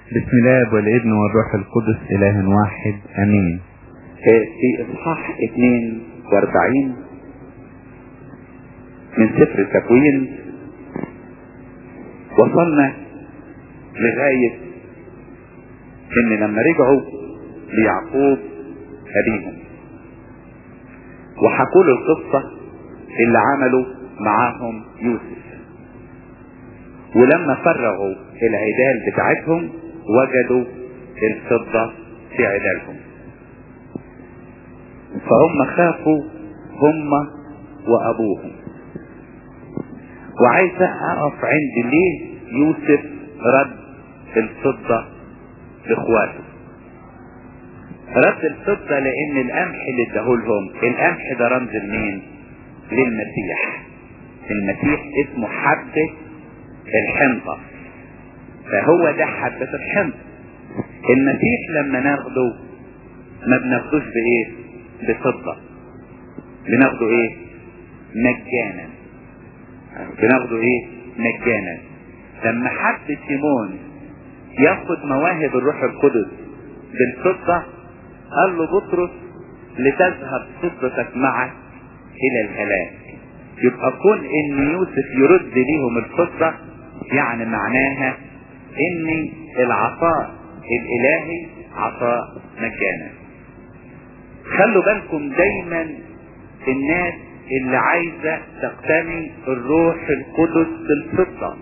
بسم الله والابن والروح القدس اله واحد امين في اصحاح 42 من سفر التكوين وصلنا لغاية ان لما رجعوا ليعقوب ابيهم وحكوا له القصة اللي عملوا معاهم يوسف ولما فرغوا العدال بتاعتهم وجدوا الفضة في عدالهم فهم خافوا هم وابوهم وعايز اقف عند ليه يوسف رد الفضة لاخواته رد الفضة لان القمح اللي اداهولهم القمح ده رمز لمين للمسيح المسيح اسمه حبة الحنطة فهو ده حبة الحنطة المسيح لما ناخده ما بناخدوش بايه بفضة بناخده ايه مجانا بناخده ايه مجانا لما حب سيمون ياخد مواهب الروح القدس بالفضة قال له بطرس لتذهب فضتك معك الى الهلاك يبقى كون ان يوسف يرد ليهم الفضة يعني معناها ان العطاء الالهي عطاء مجانا خلوا بالكم دايما الناس اللي عايزة تقتني الروح القدس بالفضة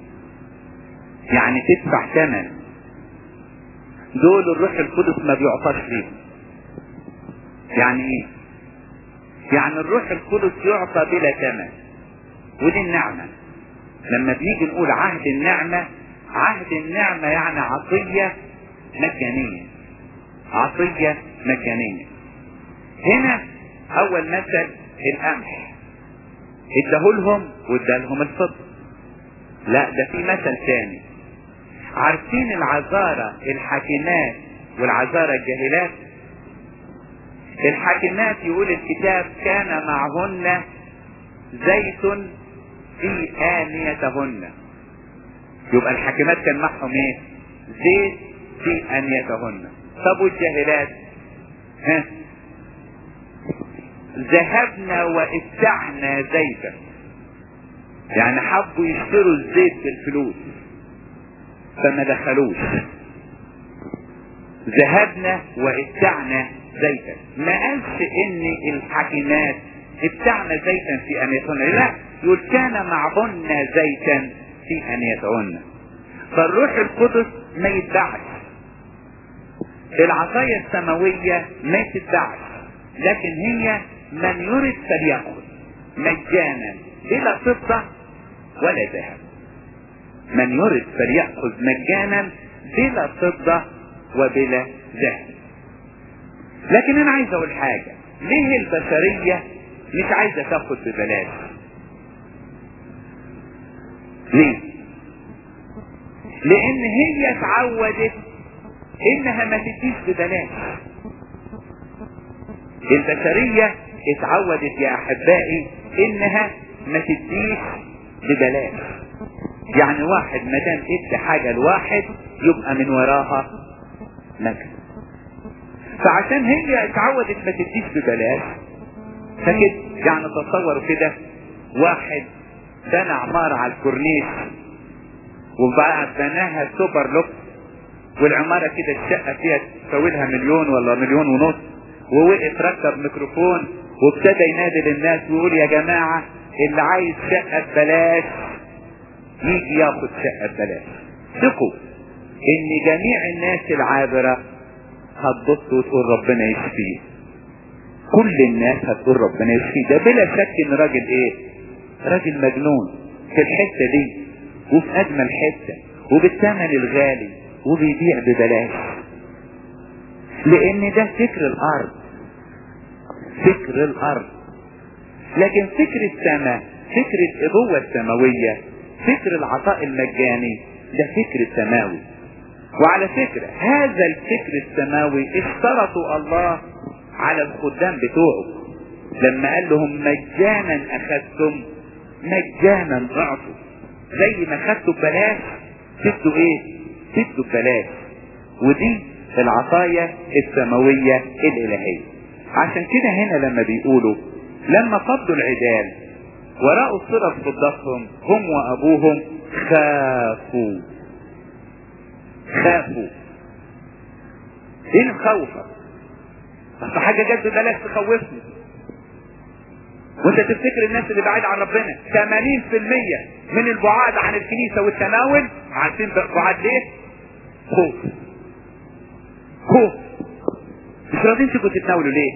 يعني تدفع ثمن دول الروح القدس ما بيعطاش ليهم يعني ايه يعني الروح القدس يعطى بلا ثمن ودي النعمة لما بنيجي نقول عهد النعمة عهد النعمة يعني عطية مجانية عطية مجانية هنا اول مثل القمح اداهولهم وادالهم الفضة لا ده في مثل ثاني عارفين العذارة الحاكمات والعذارة الجاهلات الحاكمات يقول الكتاب كان معهن زيت في آنيتهن يبقى الحاكمات كان معهم ايه زيت في آنيتهن طب والجاهلات ها ذهبنا وابتعنا زيتا يعني حبوا يشتروا الزيت بالفلوس فما دخلوش ذهبنا وابتعنا زيتا ما قالش ان الحاكمات ابتعنا زيتا في انيتهن لا يقول كان معهن زيتا في انيتهن فالروح القدس ما يتباعش العطايا السماوية ما تتباعش لكن هي من يرد فليأخذ مجانا بلا فضة ولا ذهب من يرد فليأخذ مجانا بلا فضة وبلا ذهب لكن انا عايز اقول حاجة ليه البشرية مش عايزة تاخد ببلاش ليه لان هي اتعودت انها ما تديش ببلاش البشرية اتعودت يا احبائي انها ما تديش ببلاش يعني واحد ما دام ادى حاجة لواحد يبقى من وراها مكسب فعشان هي اتعودت ما تديش ببلاش فكده يعني تصوروا كده واحد بنى عمارة على الكورنيش وبعد بناها سوبر لوكس والعمارة كده الشقة فيها تساوي لها مليون ولا مليون ونص ووقف ركب ميكروفون وابتدى ينادي للناس ويقول يا جماعة اللي عايز شقة ببلاش يجي ياخد شقة ببلاش ثقوا ان جميع الناس العابرة هتبص وتقول ربنا يشفيه كل الناس هتقول ربنا يشفيه ده بلا شك ان راجل ايه راجل مجنون في الحتة دي وفي اجمل حتة وبالثمن الغالي وبيبيع ببلاش لان ده فكر الارض فكر الارض لكن فكر السماء فكر الابوة السماوية فكر العطاء المجاني ده فكر سماوي وعلى فكرة هذا الفكر السماوي اشترطوا الله على الخدام بتوعه لما قال لهم مجانا اخذتم مجانا اعطوا زي ما خدتوا ببلاش تدوا ايه تدوا ببلاش ودي العطايا السماوية الالهية عشان كده هنا لما بيقولوا لما قضوا العدال ورأوا صرف فضتهم هم وابوهم خافوا خافوا ايه الخوف اصل حاجة جد بلاش تخوفني وانت تفتكر الناس اللي بعيد عن ربنا 80% من البعاد عن الكنيسة والتناول عارفين بعاد ليه خوف خوف مش راضيين تبقوا تتناولوا ليه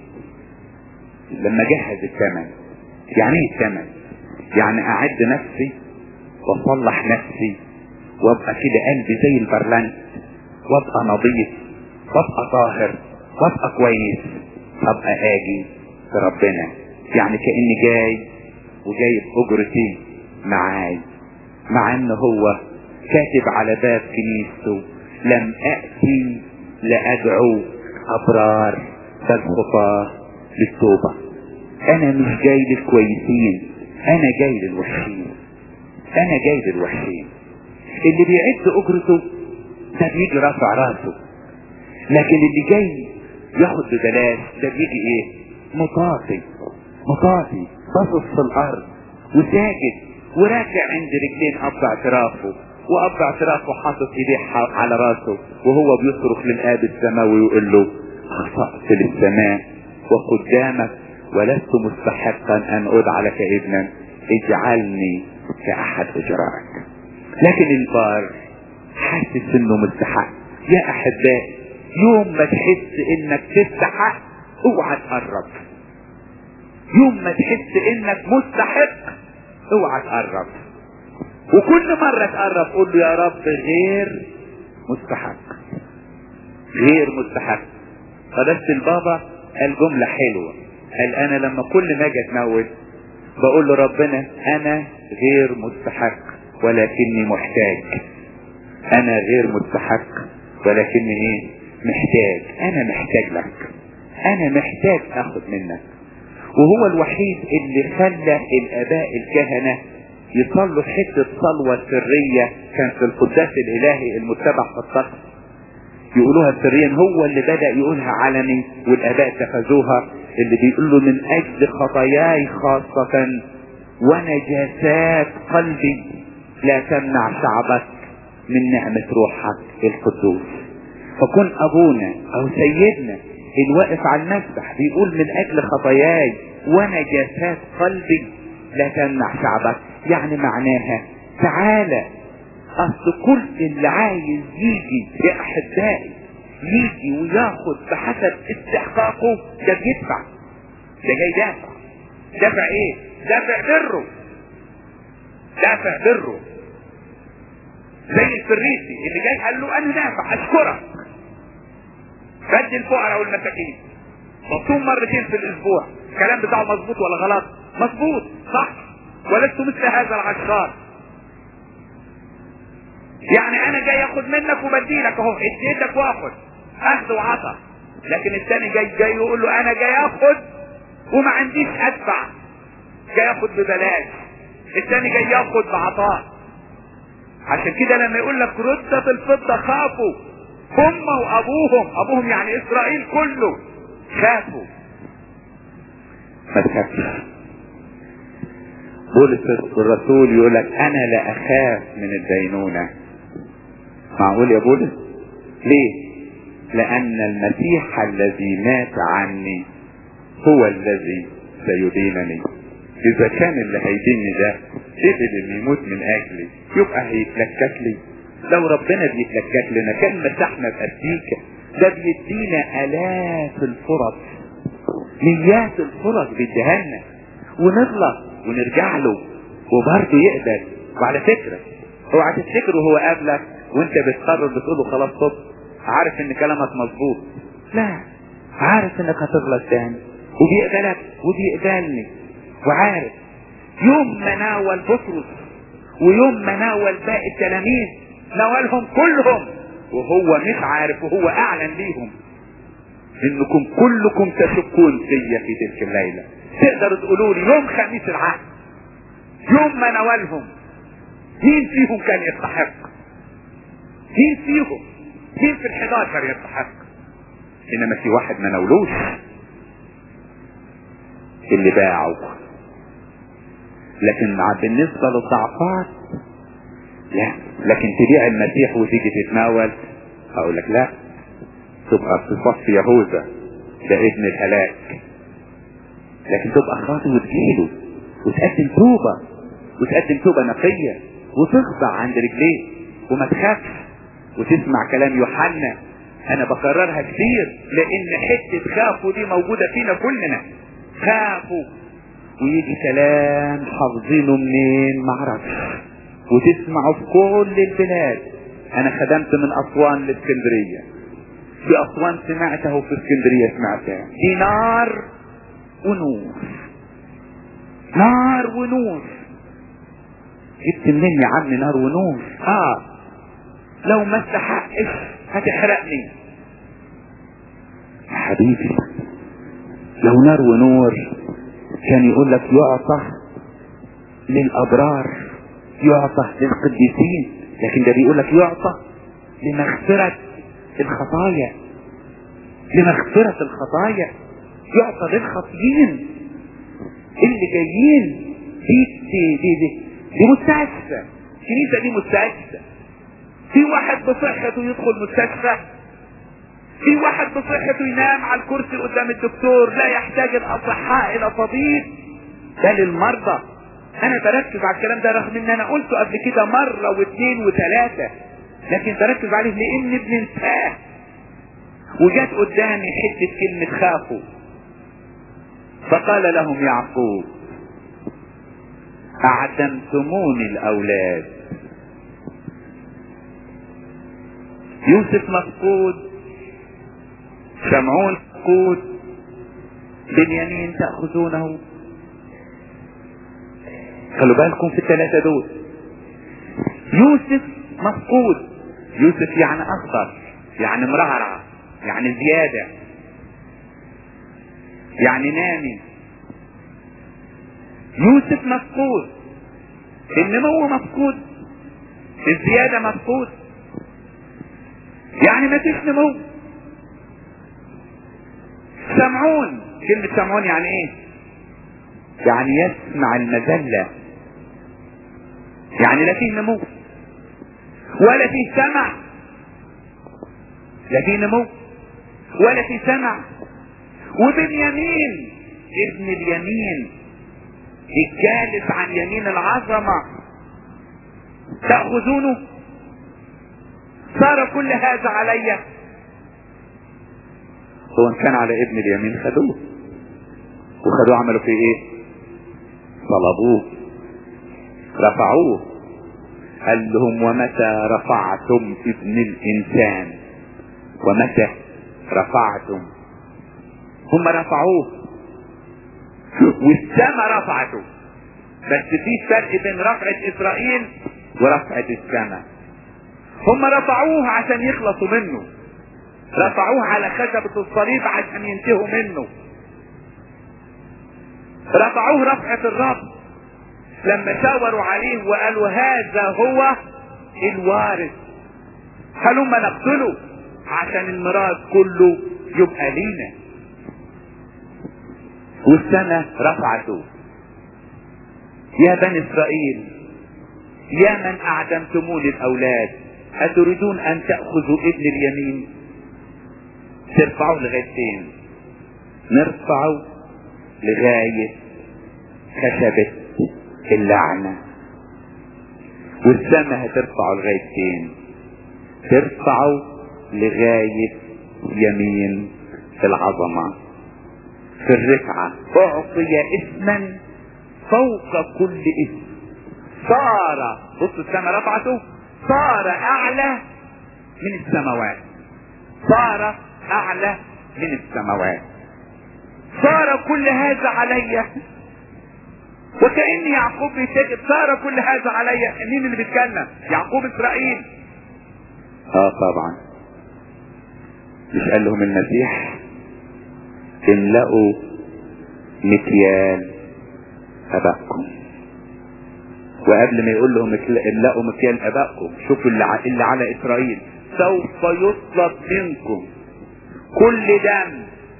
لما جهز الثمن يعني ايه الثمن يعني اعد نفسي واصلح نفسي وابقى كده قلبي زي البرلنت وابقى نظيف وابقى طاهر وابقى كويس ابقى اجي لربنا يعني كاني جاي وجايب اجرتي معاي مع ان هو كاتب على باب كنيسته لم اتي لادعو ابرار بل خطاه للتوبه انا مش جاي للكويسين انا جاي للوحشين انا جاي للوحشين اللي بيعد اجرته ده بيجي رافع راسه لكن اللي جاي ياخد ببلاش ده بيجي ايه مطاطي مطاطي باصص في الارض وساجد وراكع عند رجلين اب اعترافه واب اعترافه حاطط ايديه على راسه وهو بيصرخ للاب السماوي ويقول له اخطأت للسماء وقدامك ولست مستحقا ان ادعى لك ابنا اجعلني كاحد اجرائك لكن البار حاسس انه مستحق يا احبائي يوم ما تحس انك تستحق اوعى تقرب يوم ما تحس انك مستحق اوعى تقرب وكل مرة تقرب قول له يا رب غير مستحق غير مستحق فبس البابا قال جملة حلوة قال انا لما كل ما اجي اتنول بقول له ربنا انا غير مستحق ولكني محتاج انا غير مستحق ولكني ايه محتاج انا محتاج لك انا محتاج اخد منك وهو الوحيد اللي خلى الاباء الكهنة يصلوا حتة صلوة سرية كان في القداس الالهي المتبع في الطقس يقولوها سريا هو اللي بدأ يقولها علني والاباء اتخذوها اللي بيقول له من اجل خطاياي خاصة ونجاسات قلبي لا تمنع شعبك من نعمة روحك القدوس فكن ابونا او سيدنا الواقف على المسبح بيقول من اجل خطاياي ونجاسات قلبي لا تمنع شعبك يعني معناها تعالى اصل كل اللي عايز يجي يا احبائي يجي وياخد بحسب استحقاقه ده بيدفع ده جاي دافع دافع ايه دافع بره دافع بره زي الفريسي اللي جاي قال له انا دافع اشكرك بدي الفقراء والمساكين مصوم مرتين في الاسبوع الكلام بتاعه مظبوط ولا غلط مظبوط صح ولست مثل هذا العشار يعني انا جاي اخد منك وبدي لك اهو اديتك واخد اخذ وعطى لكن الثاني جاي جاي يقول له انا جاي اخد وما عنديش ادفع جاي اخد ببلاش الثاني جاي ياخد بعطاء عشان كده لما يقول لك ردة الفضة خافوا هم وابوهم ابوهم يعني اسرائيل كله خافوا ما تخافش بولس الرسول يقول لك انا لا اخاف من الدينونة معقول يا بولس ليه لان المسيح الذي مات عني هو الذي سيدينني اذا كان اللي هيديني ده قبل انه يموت من اجلي يبقى هيتلكك لي لو ربنا بيتلكك لنا كان مسحنا بأرتيكة ده بيدينا الاف الفرص مئات الفرص بيديها لنا ونغلط ونرجع له وبرضه يقبل وعلى فكرة اوعى تفتكر وهو قابلك وانت بتقرر بتقول له خلاص صب عارف ان كلامك مظبوط لا عارف انك هتغلط تاني وبيقبلك وبيقبلني وعارف يوم ما ناول بطرس ويوم ما ناول باقي التلاميذ ناولهم كلهم وهو مش عارف وهو اعلن ليهم انكم كلكم تشكون فيا في تلك الليله تقدروا تقولوا لي يوم خميس العهد يوم ما ناولهم مين فيهم كان يستحق مين فيهم مين في الحداشر يستحق انما في واحد ما نولوش اللي باعوا لكن بالنسبة للضعفات لا لكن تبيع المسيح وتيجي تتناول اقول لك لا تبقى في صف يهوذا ده ابن الهلاك لكن تبقى خاطي وتجيله وتقدم توبة وتقدم توبة نقية وتخضع عند رجليه وما تخافش وتسمع كلام يوحنا انا بكررها كتير لان حتة خافوا دي موجودة فينا كلنا خافوا ويجي كلام حافظينه منين معرفش وتسمعه في كل البلاد انا خدمت من اسوان لاسكندرية في اسوان سمعته في اسكندرية سمعتها دي نار ونور نار ونور جبت منين يا عم نار ونور اه لو ما استحقش هتحرقني يا حبيبي لو نار ونور كان يقول لك يعطى للابرار يعطى للقديسين لكن ده بيقول لك يعطى لمغفرة الخطايا لمغفرة الخطايا يعطى للخاطئين اللي جايين دي دي دي, دي, دي مستشفى الكنيسة دي مستشفى في واحد بصحته يدخل مستشفى في واحد بصحته ينام على الكرسي قدام الدكتور لا يحتاج الاصحاء الى طبيب ده للمرضى انا بركز على الكلام ده رغم ان انا قلته قبل كده مرة واثنين وثلاثة لكن بركز عليه لان بننساه وجات قدامي حتة كلمة خافوا فقال لهم يعقوب اعدمتموني الاولاد يوسف مفقود شمعون مفقود بنيامين تأخذونه خلوا بالكم في الثلاثة دول يوسف مفقود يوسف يعني اخضر يعني مرعرع يعني زيادة يعني نامي يوسف مفقود النمو مفقود الزيادة مفقود يعني ما فيش نمو سمعون كلمة سمعون يعني ايه يعني يسمع المذلة يعني لا فيه نمو ولا فيه سمع لا فيه نمو ولا فيه سمع وباليمين ابن اليمين الجالس عن يمين العظمة تأخذونه صار كل هذا علي هو ان كان على ابن اليمين خدوه وخدوه عملوا فيه ايه صلبوه رفعوه قال لهم ومتى رفعتم ابن الانسان ومتى رفعتم هم رفعوه والسماء رفعته بس في فرق بين رفعة اسرائيل ورفعة السماء هم رفعوه عشان يخلصوا منه رفعوه على خشبة الصليب عشان ينتهوا منه رفعوه رفعة الرب لما شاوروا عليه وقالوا هذا هو الوارث هلما نقتله عشان الميراث كله يبقى لينا والسنة رفعته يا بني اسرائيل يا من اعدمتموني الاولاد اتريدون ان تأخذوا ابن اليمين ترفعوه لغاية فين نرفعه لغاية خشبة اللعنة والسماء هترفعه لغاية فين ترفعه لغاية يمين العظمة في الرفعة اعطي اسما فوق كل اسم صار بص السماء رفعته صار اعلى من السماوات صار اعلى من السماوات صار كل هذا علي وكأن يعقوب بيتجد صار كل هذا علي مين اللي بيتكلم يعقوب اسرائيل اه طبعا مش قال لهم المسيح املأوا مكيال ابائكم وقبل ما يقول لهم املأوا مكيال ابائكم شوفوا اللي, ع... اللي على اسرائيل سوف يطلب منكم كل دم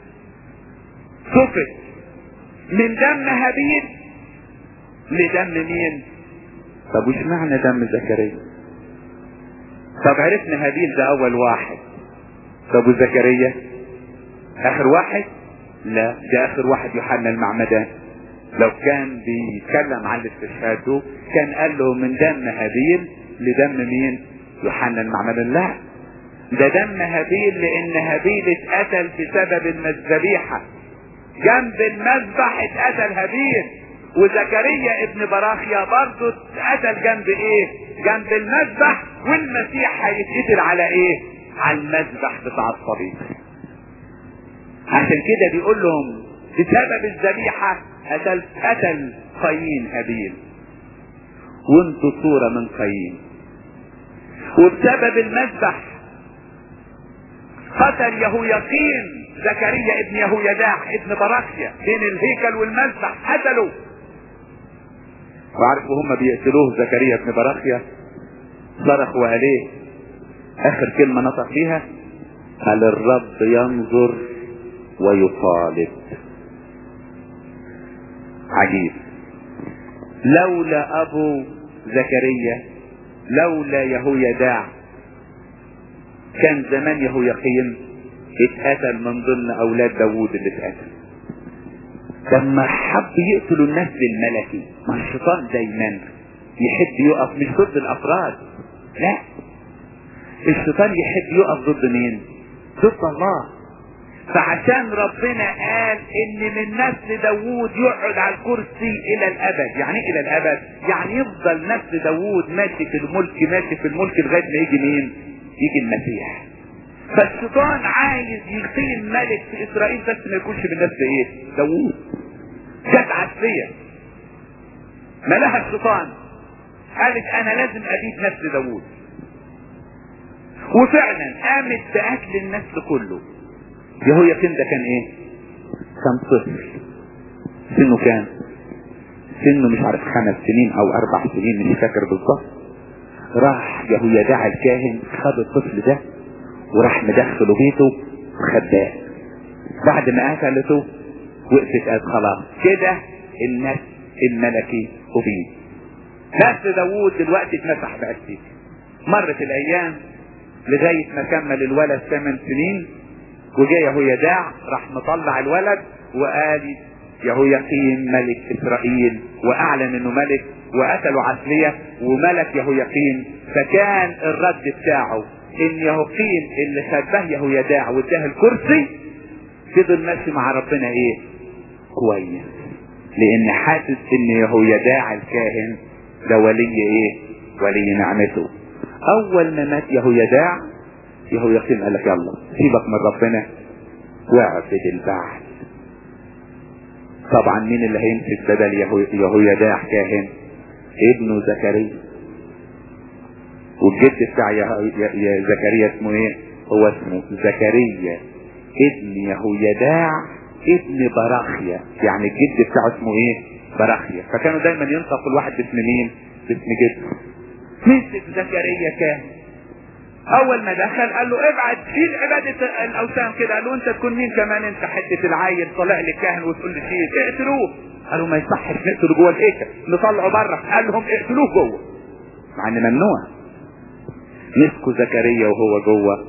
سفك من دم هابيل لدم مين طب وش معنى دم زكريا طب عرفنا هابيل ده اول واحد طب وزكريا اخر واحد لا ده اخر واحد يوحنا المعمدان لو كان بيتكلم عن الاستشهاد كان قال له من دم هابيل لدم مين يوحنا المعمدان لا ده دم هابيل لان هابيل اتقتل بسبب الذبيحه جنب المذبح اتقتل هابيل وزكريا ابن براخيا برضه اتقتل جنب ايه جنب المذبح والمسيح هيتقتل على ايه على المذبح بتاع الصليب عشان كده بيقول لهم بسبب الذبيحة قتل قتل قايين هابيل وانتوا صورة من قايين وبسبب المذبح قتل يهوياقين زكريا ابن يهويداع ابن براخيا بين الهيكل والمذبح قتلوا وعارفوا هم بيقتلوه زكريا ابن براخيا صرخوا عليه اخر كلمة نطق فيها قال الرب ينظر ويطالب عجيب لولا ابو زكريا لولا يهويداع كان زمان يهويقيم اتقتل من ضمن اولاد داوود اللي اتقتل لما حب يقتلوا الناس بالملكي ما الشيطان دايما يحب يقف مش ضد الافراد لا الشيطان يحب يقف ضد مين ضد الله فعشان ربنا قال ان من نسل داوود يقعد على الكرسي الى الابد يعني ايه الى الابد يعني يفضل نسل داوود ماشي في الملك ماشي في الملك لغايه ما يجي مين يجي المسيح فالشيطان عايز يقيم ملك في اسرائيل بس ما يكونش من نسل ايه داوود جت عسلية ملاها الشيطان قالت انا لازم ابيد نسل داوود وفعلا قامت باكل النسل كله يهوياكين ده كان ايه كان طفل سنه كان سنه مش عارف خمس سنين او اربع سنين مش فاكر بالظبط راح يهويداع الكاهن خد الطفل ده وراح مدخله بيته وخباه بعد ما قتلته وقفت قالت خلاص كده الناس الملكي أبيد ناس داوود دلوقتي اتمسح بأسيس مرت الأيام لغاية ما كمل الولد ثمان سنين وجاء يهويداع راح مطلع الولد وقال يهويقين ملك اسرائيل واعلن انه ملك وقتلوا عسلية وملك يهويقين فكان الرد بتاعه ان يهوقين اللي خباه يهويداع واداه الكرسي فضل ماشي مع ربنا ايه كويس لان حاسس ان يهويداع الكاهن ده ولي ايه ولي نعمته اول ما مات يهويداع يهويقين قال لك يلا سيبك من ربنا واعبد البعث طبعا مين اللي هيمسك بدل يهويداع كاهن ابنه زكريا والجد بتاع زكريا اسمه ايه هو اسمه زكريا ابن يهويداع ابن براخيا يعني الجد بتاعه اسمه ايه براخيا فكانوا دايما ينطقوا الواحد باسم مين باسم جده مسك زكريا كاهن اول ما دخل قال له ابعد شيل عبادة الاوثان كده قال له انت تكون مين كمان انت حتة العيل طالع لي كاهن وتقول لي شيل اقتلوه قالوا ما يصحش نقتله جوه الهيكل نطلعه بره قال لهم اقتلوه جوه مع ان ممنوع مسكوا زكريا وهو جوه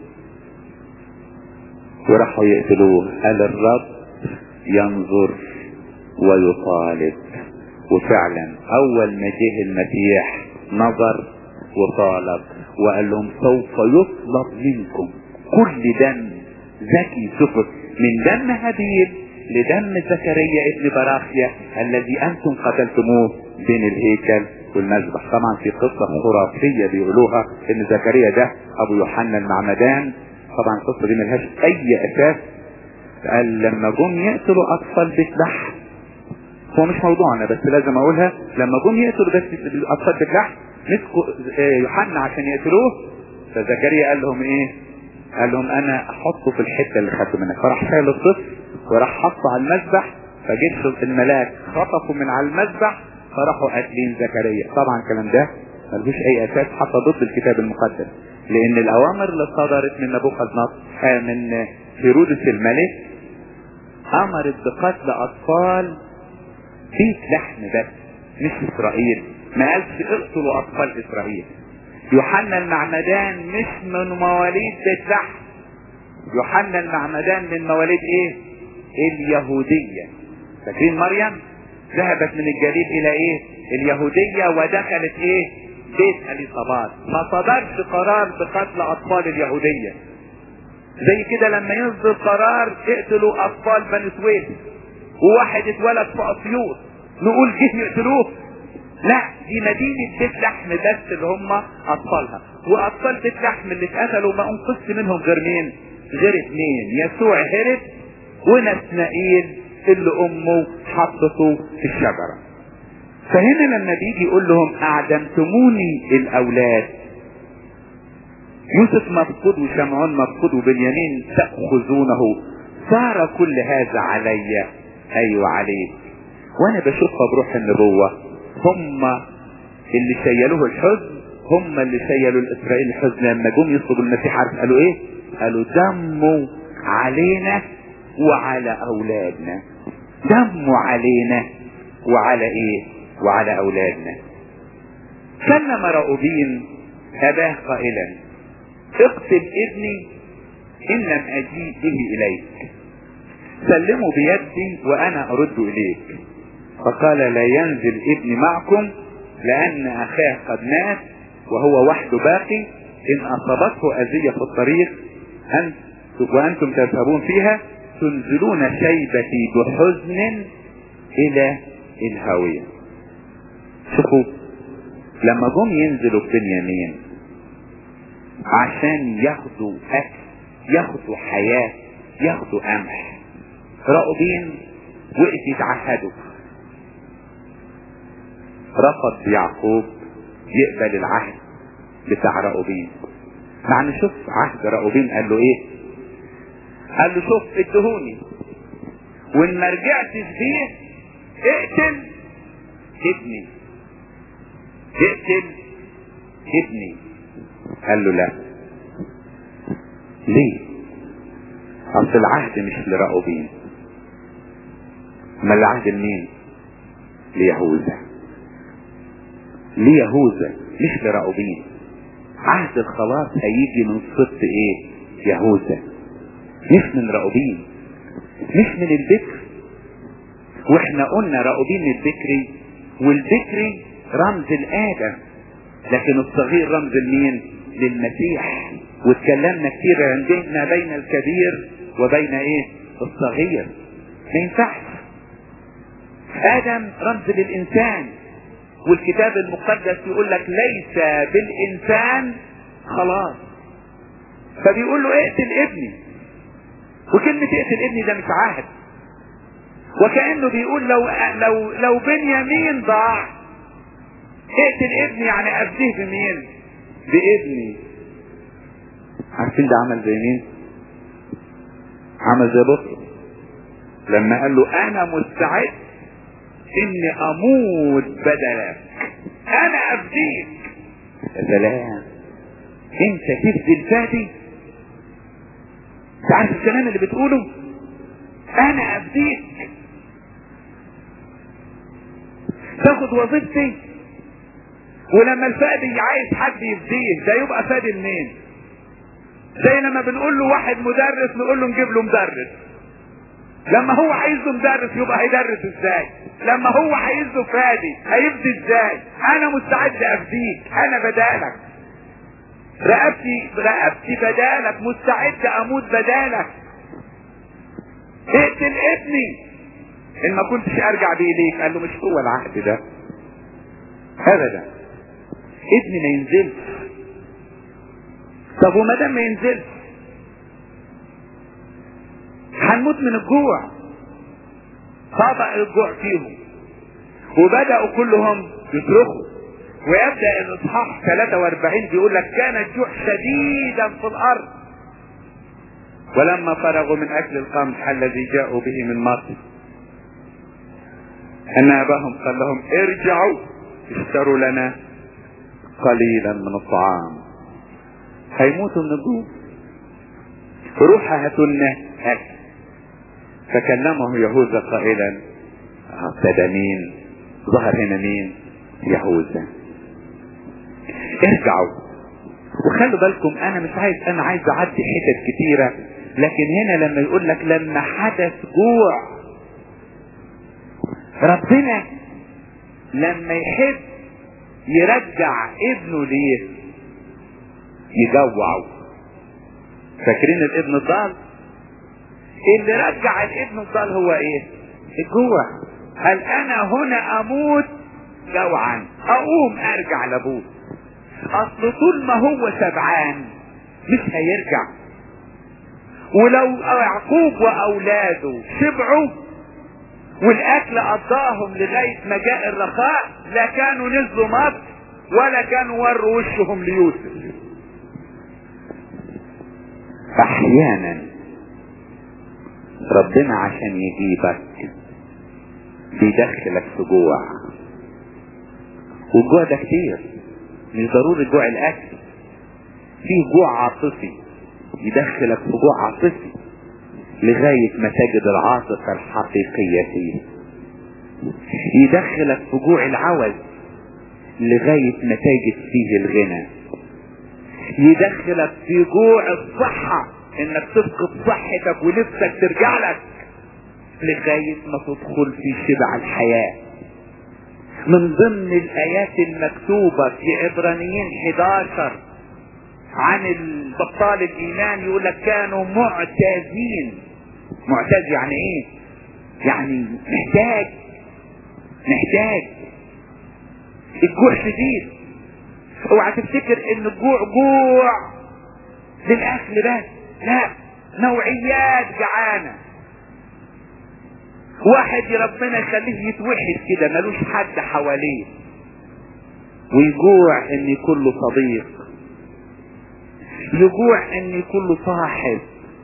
وراحوا يقتلوه قال الرب ينظر ويطالب وفعلا اول ما جه المسيح نظر وطالب وقال لهم سوف يطلب منكم كل دم زكي سفك من دم هابيل لدم زكريا ابن براخيا الذي انتم قتلتموه بين الهيكل والمذبح طبعا في قصة خرافية بيقولوها ان زكريا ده ابو يوحنا المعمدان طبعا القصة دي ملهاش اي اساس قال لما جم يقتلوا اطفال بيت لحم هو مش موضوعنا بس لازم اقولها لما جم يقتلوا بس اطفال بيت لحم مسكوا يوحنا عشان يقتلوه فزكريا قال لهم ايه قال لهم انا احطه في الحته اللي خدته منك فراح شايل الطفل وراح حطه على المذبح فجيت الملاك خطفه من على المذبح فراحوا قاتلين زكريا طبعا الكلام ده ملهوش اي اساس حتى ضد الكتاب المقدس لان الاوامر اللي صدرت من نبوخذ نصر من هيرودس الملك امرت بقتل اطفال بيت لحم بس مش اسرائيل ما قالش اقتلوا اطفال اسرائيل يوحنا المعمدان مش من مواليد بيت لحم يوحنا المعمدان من مواليد ايه اليهودية فاكرين مريم ذهبت من الجليل الى ايه اليهودية ودخلت ايه بيت اليصابات ما صدرش قرار بقتل اطفال اليهودية زي كده لما ينزل قرار اقتلوا اطفال بني سويد وواحد اتولد في اسيوط نقول جه يقتلوه لا دي مدينة بيت لحم بس اللي هم اطفالها واطفال بيت لحم اللي اتقتلوا ما انقذت منهم غير مين غير اثنين يسوع هرب ونسنائيل اللي امه حطته في الشجرة فهنا لما بيجي يقول لهم اعدمتموني الاولاد يوسف مفقود وشمعون مفقود وبنيامين تأخذونه صار كل هذا علي ايوه عليك وانا بشوفها بروح النبوة هم اللي شيلوه الحزن هم اللي شيلوا الاسرائيل الحزن لما جم يطلبوا المسيح عارف قالوا ايه قالوا دمه علينا وعلى اولادنا دمه علينا وعلى ايه وعلى اولادنا كلم راؤوبين اباه قائلا اقتل ابني ان لم اجيء به اليك سلمه بيدي وانا ارد اليك فقال لا ينزل ابني معكم لان اخاه قد مات وهو وحده باقي ان اصابته اذية في الطريق أنت وانتم تذهبون فيها تنزلون شيبتي بحزن الى الهاوية شوفوا لما جم ينزلوا في بنيامين عشان ياخدوا اكل ياخدوا حياة ياخدوا قمح راؤوبين وقف يتعهدوا رفض يعقوب يقبل العهد بتاع راؤوبين مع ان شوف عهد راؤوبين قال له ايه قال له شوف ادهوني وان ما رجعتش بيه اقتل ابني اقتل ابني قال له لا ليه اصل العهد مش لراؤوبين ما العهد لمين ليهوذا ليهوذا مش لراؤوبين عهد الخلاص هيجي من صدق ايه يهوذا مش من راؤوبين مش من البكر واحنا قلنا راؤوبين البكري والبكري رمز الادم لكن الصغير رمز لمين للمسيح واتكلمنا كتير عندنا بين الكبير وبين ايه الصغير ما ينفعش ادم رمز للانسان والكتاب المقدس يقول لك ليس بالانسان خلاص فبيقول له اقتل ابني وكلمة اقتل ابني ده مش عهد وكأنه بيقول لو لو لو بنيامين ضاع اقتل ابني يعني افديه بمين بابني عارفين ده عمل زي مين عمل زي بطرس لما قال له انا مستعد اني اموت بدلك انا افديك يا سلام انت تفدي الفادي انت عارف الكلام اللي بتقوله انا افديك تاخد وظيفتي ولما الفادي عايز حد يفديه ده يبقى فادي منين زي لما بنقول له واحد مدرس نقول له نجيب له مدرس لما هو عايزه مدرس يبقى هيدرس ازاي لما هو عايزه فادي هيفدي ازاي انا مستعد افديك انا بدالك رقبتي رقبتي بدالك مستعد اموت بدالك اقتل ابني ان ما كنتش ارجع بيه ليك قال له مش هو العهد ده ابدا ابني ما ينزلش طب وما دام ما ينزلش هنموت من الجوع طبق الجوع فيهم وبدأوا كلهم يصرخوا ويبدأ الإصحاح 43 بيقول لك كان الجوع شديدا في الأرض ولما فرغوا من أكل القمح الذي جاءوا به من مصر ان اباهم قال لهم ارجعوا اشتروا لنا قليلا من الطعام هيموتوا من الجوع روح هاتوا لنا اكل فكلمه يهوذا قائلا ابتدى مين ظهر هنا مين يهوذا ارجعوا وخلوا بالكم انا مش عايز انا عايز اعدي حتت كتيرة لكن هنا لما يقول لك لما حدث جوع ربنا لما يحب يرجع ابنه ليه يجوعه فاكرين الابن الضال اللي رجع الابن الضال هو ايه الجوع قال انا هنا اموت جوعا اقوم ارجع لابوه اصل طول ما هو سبعان مش هيرجع ولو يعقوب واولاده شبعوا والاكل قضاهم لغاية ما جاء الرخاء لا كانوا نزلوا مصر ولا كانوا وروا وشهم ليوسف احيانا ربنا عشان يجيبك بيدخلك في جوع والجوع ده كتير مش ضروري جوع الاكل فيه جوع عاطفي يدخلك في جوع عاطفي لغاية ما تجد العاطفة الحقيقية فيه يدخلك في جوع العوز لغاية ما تجد فيه الغنى يدخلك في جوع الصحة انك تفقد صحتك ونفسك ترجع لك لغاية ما تدخل في شبع الحياة من ضمن الايات المكتوبة في عبرانيين 11 عن البطال الايمان يقول لك كانوا معتازين معتاز يعني ايه يعني محتاج محتاج الجوع شديد اوعى تفتكر ان الجوع جوع للاكل بس لا نوعيات جعانه واحد ربنا يخليه يتوحد كده ملوش حد حواليه ويجوع ان يكون له صديق يجوع ان يكون له صاحب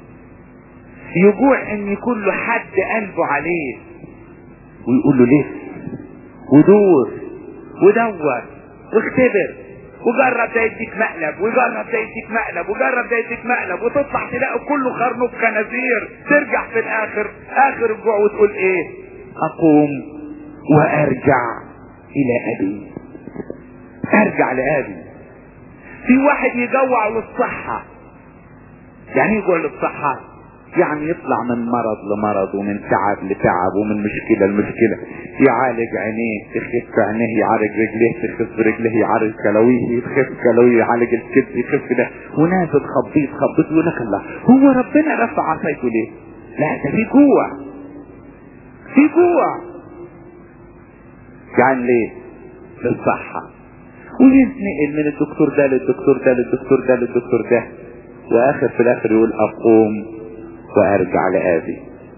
يجوع ان يكون له حد قلبه عليه ويقول له لف ودور ودور واختبر وجرب ده يديك مقلب وجرب ده يديك مقلب وجرب ده يديك مقلب وتطلع تلاقي كله خرنوب خنازير ترجع في الاخر اخر الجوع وتقول ايه اقوم وارجع الى ابي ارجع لابي في واحد يجوع للصحة يعني يجوع للصحة يعني يطلع من مرض لمرض ومن تعب لتعب ومن مشكلة لمشكلة يعالج عينيه تخف عينيه يعالج رجليه تخف رجليه يعالج كلاويه تخف كلاويه يعالج الكبد يخف ده ونازل خبيط خبيط يقول لك الله هو ربنا رفع عصايته ليه؟ لا ده في جوع في جوع يعني ليه؟ للصحة وينتقل من الدكتور ده للدكتور ده للدكتور ده للدكتور ده واخر في الاخر يقول اقوم وارجع لابي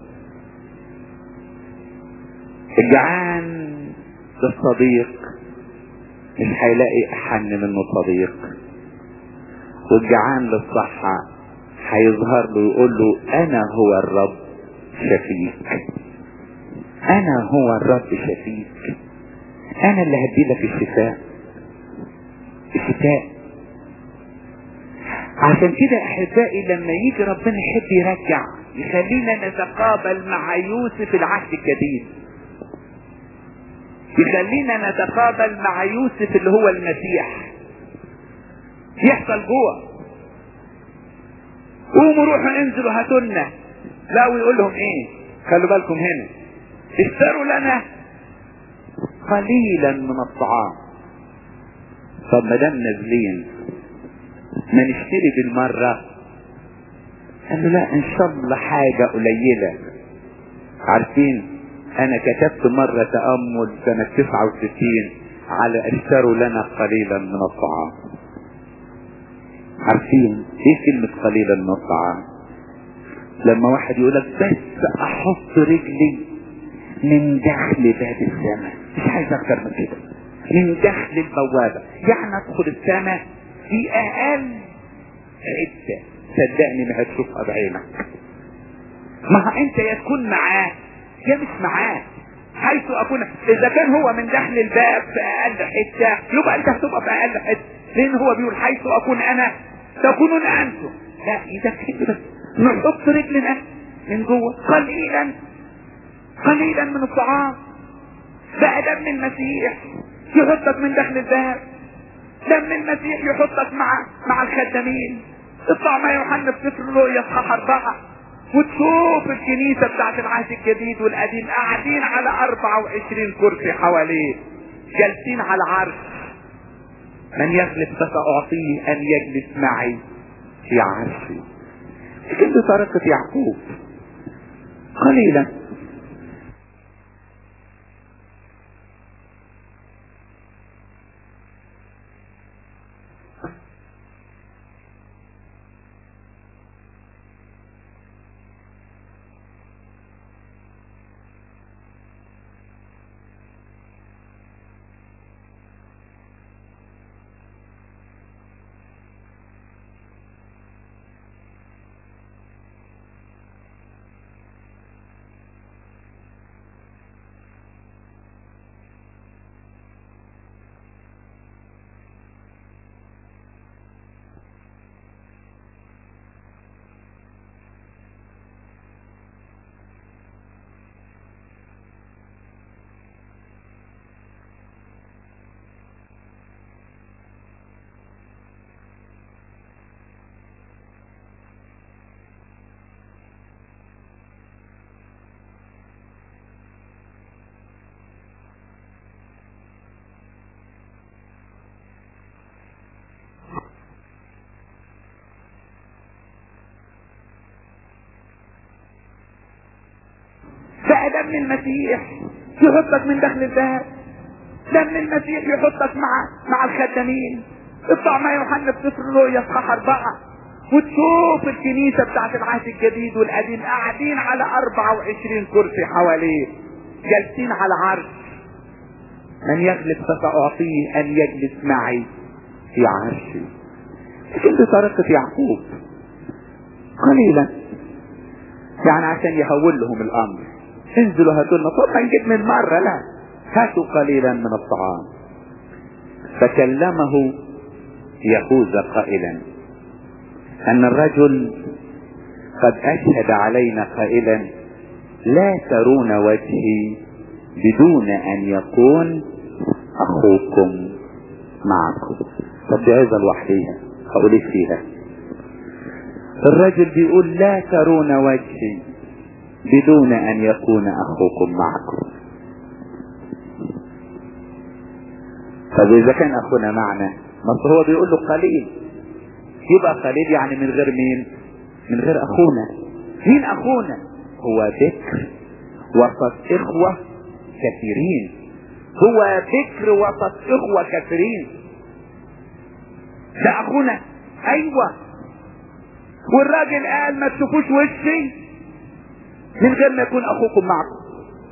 الجعان للصديق مش هيلاقي احن منه صديق والجعان للصحة هيظهر له يقول له انا هو الرب شفيك انا هو الرب شفيك انا اللي هدي لك الشفاء الشفاء عشان كده احبائي لما يجي ربنا يحب يرجع يخلينا نتقابل مع يوسف العهد الجديد يخلينا نتقابل مع يوسف اللي هو المسيح يحصل جوه قوموا روحوا انزلوا هاتوا لنا لا ويقول لهم ايه خلوا بالكم هنا اشتروا لنا قليلا من الطعام طب ما دام نازلين ما نشتري بالمرة قال له لا ان شاء الله حاجة قليلة عارفين انا كتبت مرة تأمل سنة 69 على اشتروا لنا قليلا من الطعام عارفين ايه كلمة قليلا من الطعام لما واحد يقول لك بس احط رجلي من داخل باب السماء مش عايز اكتر من كده من داخل البوابة يعني ادخل السماء في اقل عدة صدقني ما هتشوفها بعينك ما انت يا تكون معاه يا مش معاه حيث اكون اذا كان هو من داخل الباب في اقل حته يبقى انت هتبقى في اقل حته لان هو بيقول حيث اكون انا تكونون انتم لا اذا كده نحط رجلنا من جوه قليلا قليلا من الطعام بقى دم المسيح يحطك من داخل الباب دم المسيح يحطك مع مع الخدامين اطلع مع يوحنا في سفر الرؤيا اصحاح اربعه وتشوف الكنيسة بتاعت العهد الجديد والقديم قاعدين على 24 كرسي حواليه جالسين على العرش من يغلب فسأعطيه أن يجلس معي في عرشي لكن بطريقة يعقوب قليلا بقى دم المسيح يحطك من داخل الباب دم المسيح يحطك مع مع الخدامين اطلع مع يوحنا في سفر الرؤيا اصحاح اربعه وتشوف الكنيسة بتاعت العهد الجديد والقديم قاعدين على 24 كرسي حواليه جالسين على عرش من يغلب فسأعطيه أن يجلس معي في عرشي لكن بطريقة يعقوب قليلا يعني عشان يهول لهم الأمر انزلوا هاتوا لنا طب نجيب من مرة لا هاتوا قليلا من الطعام فكلمه يهوذا قائلا ان الرجل قد اشهد علينا قائلا لا ترون وجهي بدون ان يكون اخوكم معكم طب دي عايزه لوحديها هقول ايه فيها الرجل بيقول لا ترون وجهي بدون ان يكون اخوكم معكم طب اذا كان اخونا معنا ما هو بيقول له قليل يبقى قليل يعني من غير مين من غير اخونا مين اخونا هو بكر وسط اخوة كثيرين هو بكر وسط اخوة كثيرين ده اخونا ايوه والراجل قال ما تشوفوش وشي من غير ما يكون اخوكم معكم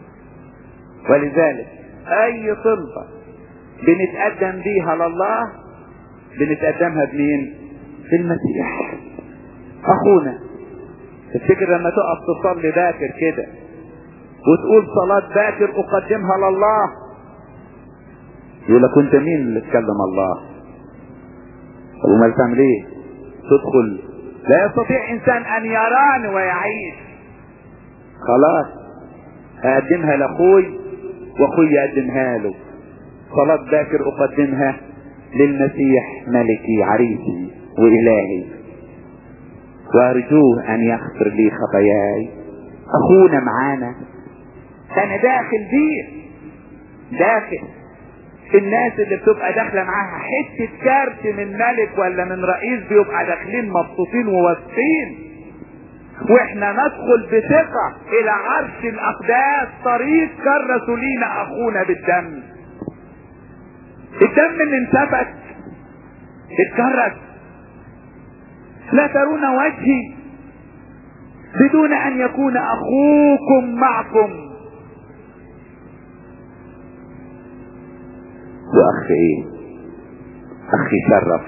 ولذلك اي طلبة بنتقدم بيها لله بنتقدمها بمين بالمسيح اخونا تفتكر لما تقف تصلي باكر كده وتقول صلاة باكر اقدمها لله يقول لك انت مين اللي تكلم الله طب وما تعمل ايه تدخل لا يستطيع انسان ان يراني ويعيش خلاص اقدمها لاخوي واخوي يقدمها له صلاة باكر اقدمها للمسيح ملكي عريسي والهي وارجوه ان يغفر لي خطاياي اخونا معانا انا داخل بيه داخل الناس اللي بتبقى داخله معاها حته كارت من ملك ولا من رئيس بيبقى داخلين مبسوطين وواثقين واحنا ندخل بثقه الى عرش الاقداس طريق كرس لينا اخونا بالدم الدم اللي انسفك اتكرس لا ترون وجهي بدون ان يكون اخوكم معكم واخ ايه اخ يشرف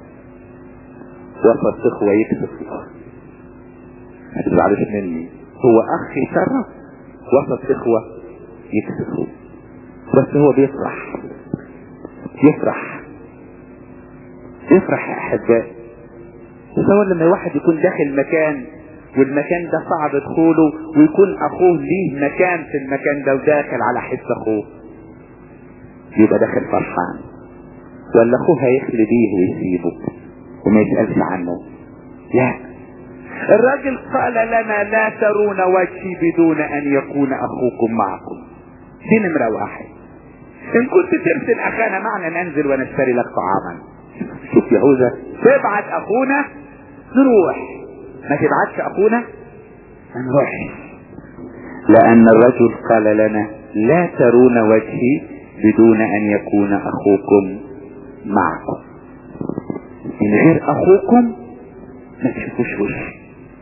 وسط اخوة يكسب ما تزعلوش مني هو اخ يشرف وسط اخوة يكسفوه بس هو بيفرح يفرح يفرح يا احبائي تصور لما واحد يكون داخل مكان والمكان ده صعب دخوله ويكون اخوه ليه مكان في المكان ده وداخل على حس اخوه يبقى داخل فرحان ولا اخوه هيخلي بيه ويسيبه وما يسألش عنه لا الراجل قال لنا لا ترون وجهي بدون ان يكون اخوكم معكم دي نمرة واحد ان كنت ترسل اخانا معنا ننزل ونشتري لك طعاما شوف يهوذا تبعت اخونا نروح ما تبعتش اخونا ما نروحش لان الرجل قال لنا لا ترون وجهي بدون ان يكون اخوكم معكم من غير اخوكم ما تشوفوش وشي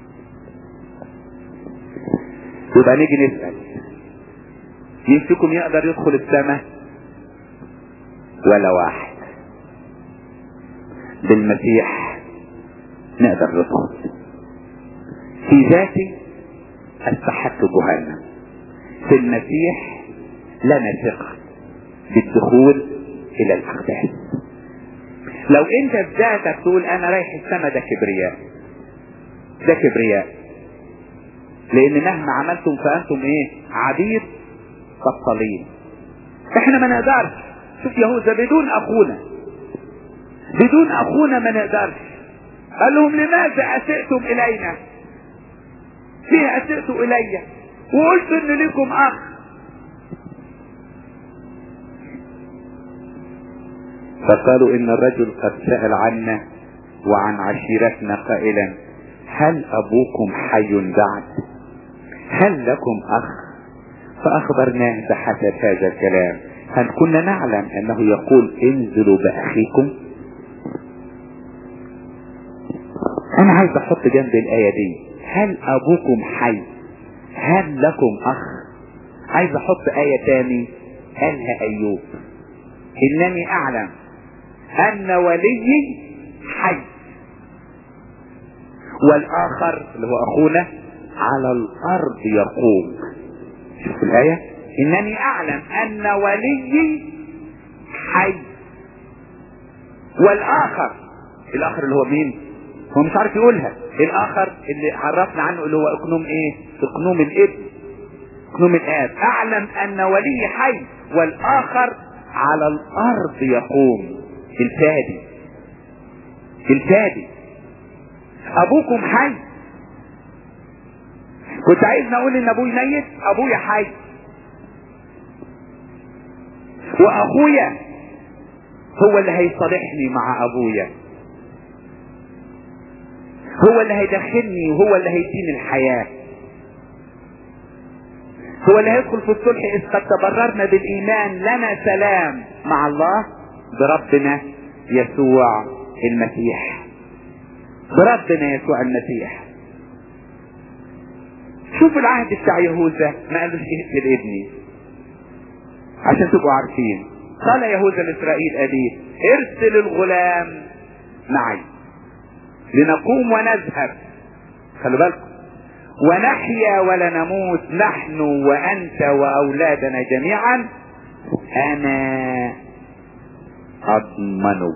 يبقى نيجي نسأل مين فيكم يقدر يدخل السماء ولا واحد بالمسيح نقدر ندخل في ذاتي استحق جهنم في المسيح لنا ثقة بالدخول الى الاقداس لو انت في ذاتك تقول انا رايح السماء ده كبرياء ده كبرياء لان مهما عملتم فانتم ايه عبيد بطلين احنا ما نقدرش شوف يهوذا بدون اخونا بدون اخونا ما نقدرش قال لهم لماذا اسئتم الينا ليه اسئتوا الي وقلت ان لكم اخ فقالوا ان الرجل قد سأل عنا وعن عشيرتنا قائلا هل ابوكم حي بعد هل لكم اخ فاخبرناه بحسب هذا الكلام هل كنا نعلم انه يقول انزلوا باخيكم انا عايز احط جنب الايه دي هل ابوكم حي هل لكم اخ عايز احط ايه تاني قالها ايوب انني اعلم ان وليي حي والاخر اللي هو اخونا على الارض يقوم شوف الايه انني اعلم ان وليي حي والاخر الاخر اللي هو مين هو مش عارف يقولها الاخر اللي عرفنا عنه اللي هو اقنوم ايه اقنوم الابن اقنوم الاب اعلم ان ولي حي والاخر على الارض يقوم الفادي الفادي ابوكم حي كنت عايز اقول ان ابوي ميت ابويا حي واخويا هو اللي هيصالحني مع ابويا هو اللي هيدخلني وهو اللي هيديني الحياة هو اللي هيدخل في الصلح إذ قد تبررنا بالإيمان لنا سلام مع الله بربنا يسوع المسيح بربنا يسوع المسيح شوف العهد بتاع يهوذا ما قالوش اقتل ابني عشان تبقوا عارفين قال يهوذا لاسرائيل ابيه ارسل الغلام معي لنقوم ونذهب خلوا بالكم ونحيا ولا نموت نحن وانت واولادنا جميعا انا اضمن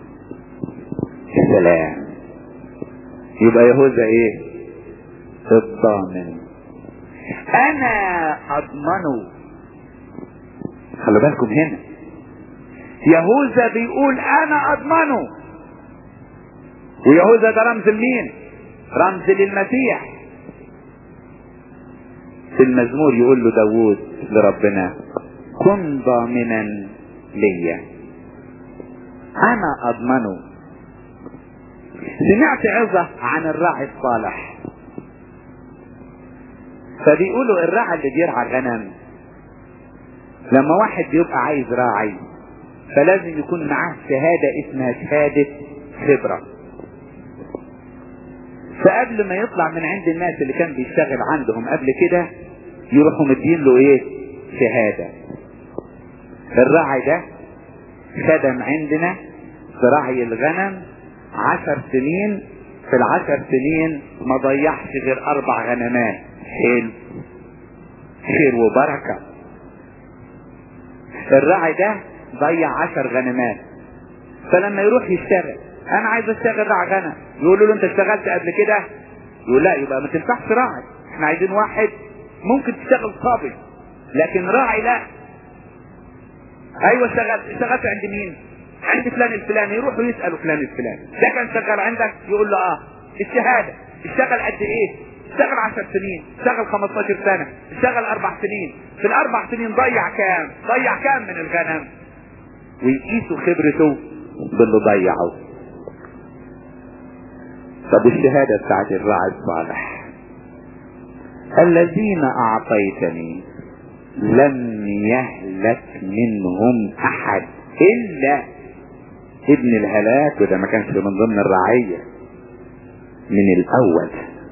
سلام يبقى يهوذا ايه الضامن انا اضمن خلوا بالكم هنا يهوذا بيقول انا اضمنه ويهوذا ده رمز لمين رمز للمسيح في المزمور يقول له داوود لربنا كن ضامنا ليا انا اضمنه سمعت عظة عن الراعي الصالح فبيقولوا الراعي اللي بيرعى غنم لما واحد بيبقى عايز راعي فلازم يكون معاه شهادة اسمها شهادة خبرة فقبل ما يطلع من عند الناس اللي كان بيشتغل عندهم قبل كده يروحوا مدين له ايه شهادة الراعي ده خدم عندنا في رعي الغنم عشر سنين في العشر سنين ما ضيعش غير اربع غنمات حلو خير وبركة الراعي ده ضيع عشر غنمات فلما يروح يشتغل انا عايز اشتغل راعي غنم يقولوا له انت اشتغلت قبل كده يقول لا يبقى ما تنفعش راعي احنا عايزين واحد ممكن تشتغل صابي لكن راعي لا ايوه اشتغلت اشتغلت عند مين عند فلان الفلاني يروحوا يسالوا فلان الفلاني ده كان شغال عندك يقول له اه الشهاده اشتغل قد ايه اشتغل 10 سنين اشتغل 15 سنه اشتغل اربع سنين في الاربع سنين ضيع كام ضيع كام من الغنم ويقيسوا خبرته باللي ضيعه طب الشهاده بتاعت الراعي الصالح الذين اعطيتني لم يهلك منهم احد الا ابن الهلاك وده ما كانش من ضمن الرعية من الاول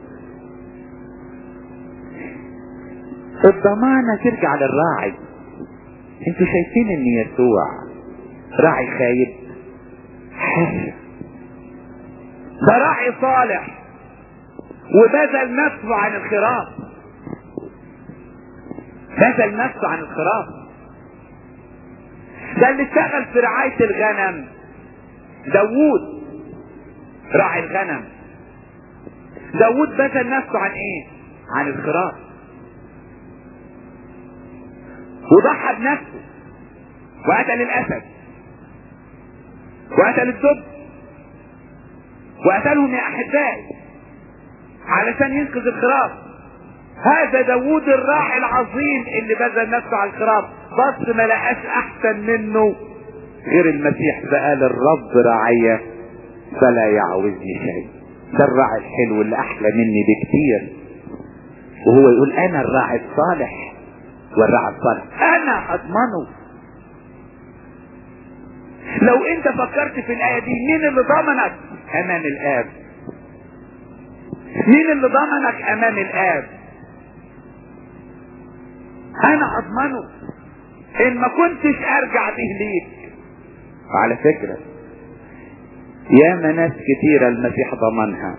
الضمانة ترجع للراعي انتوا شايفين ان يسوع راعي خايب حاشا ده راعي صالح وبذل نفسه عن الخراف بذل نفسه عن الخراف ده اللي اشتغل في رعاية الغنم داوود راعي الغنم داوود بذل نفسه عن ايه عن الخراف وضحى بنفسه وقتل الاسد وقتل الدب وقتلهم يا احبائي علشان ينقذ الخراف هذا داوود الراعي العظيم اللي بذل نفسه على الخراف بس ما لقاش احسن منه غير المسيح فقال الرب راعية فلا يعوزني شيء ده الراعي الحلو اللي احلى مني بكتير وهو يقول انا الراعي الصالح والراعي الصالح انا اضمنه لو انت فكرت في الايه دي مين اللي ضمنك امام الاب مين اللي ضمنك امام الاب انا اضمنه ان ما كنتش ارجع به ليك على فكرة ياما ناس كتيرة المسيح ضمنها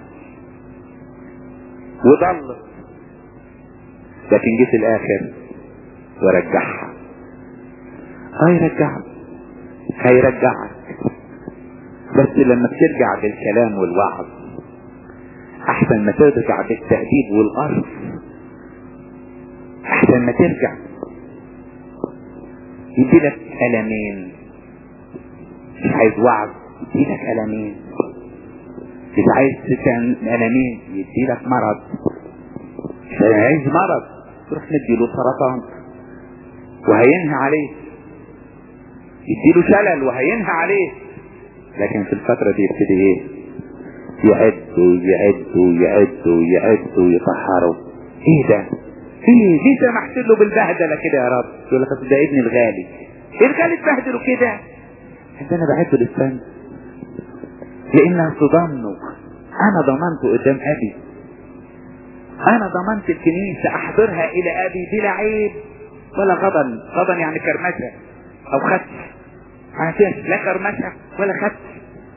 وضلت لكن جه في الاخر ورجعها هيرجعك هيرجعك بس لما بترجع بالكلام والوعظ احسن ما ترجع بالتأديب والقرف احسن ما ترجع يديلك ألمين مش عايز وعظ يديلك ألمين مش عايز تسعن ألمين يديلك مرض مش عايز مرض تروح نديله سرطان وهينهي عليه يديله شلل وهينهي عليه لكن في الفترة دي يبتدي ايه يعد ويعد ويعد ويعد ويطهره ايه ده ايه ليه سمحت له بالبهدله كده يا رب يقول لك ده ابني الغالي ايه الغالي تبهدله كده انت انا بحبه للسن لانها تضمنه انا ضمنته قدام ابي انا ضمنت الكنيسة احضرها الى ابي بلا عيب ولا غضن غضن يعني كرمشة او خدش انا فيها لا كرمشة ولا خدش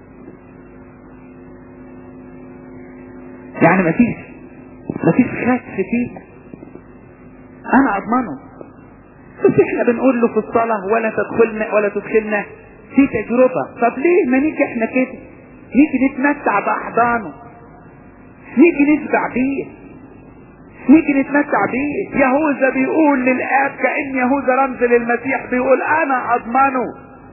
يعني مفيش مفيش خدش فيه انا اضمنه بس احنا بنقول له في الصلاة ولا تدخلنا ولا تدخلنا في تجربة طب ليه ما نيجي احنا كده نيجي نتمتع باحضانه نيجي نتبع بيه نيجي نتمتع بيه يهوذا بيقول للاب كان يهوذا رمز للمسيح بيقول انا اضمنه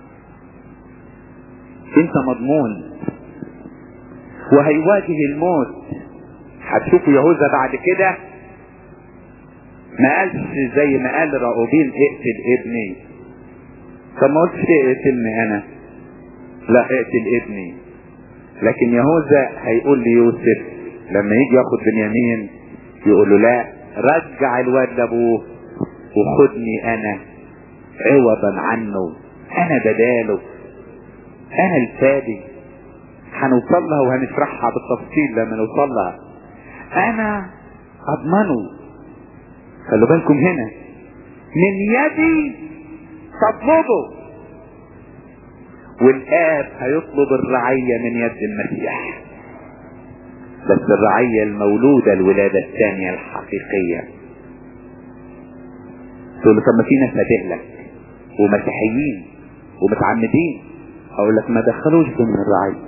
انت مضمون وهيواجه الموت هتشوفوا يهوذا بعد كده ما قالش زي ما قال راؤوبين اقتل ابني طب ما قلتش اقتلني انا لا اقتل ابني لكن يهوذا هيقول ليوسف لما يجي ياخد بنيامين يقول له لا رجع الواد لابوه وخدني انا عوضا عنه انا بداله انا الفادي هنوصل لها وهنشرحها بالتفصيل لما نوصل لها انا اضمنه خلوا بالكم هنا من يدي تطلبه والآب هيطلب الرعية من يد المسيح بس الرعية المولودة الولادة الثانية الحقيقية تقول له طب ما في ناس هتهلك ومسيحيين ومتعمدين اقول لك ما دخلوش ضمن الرعية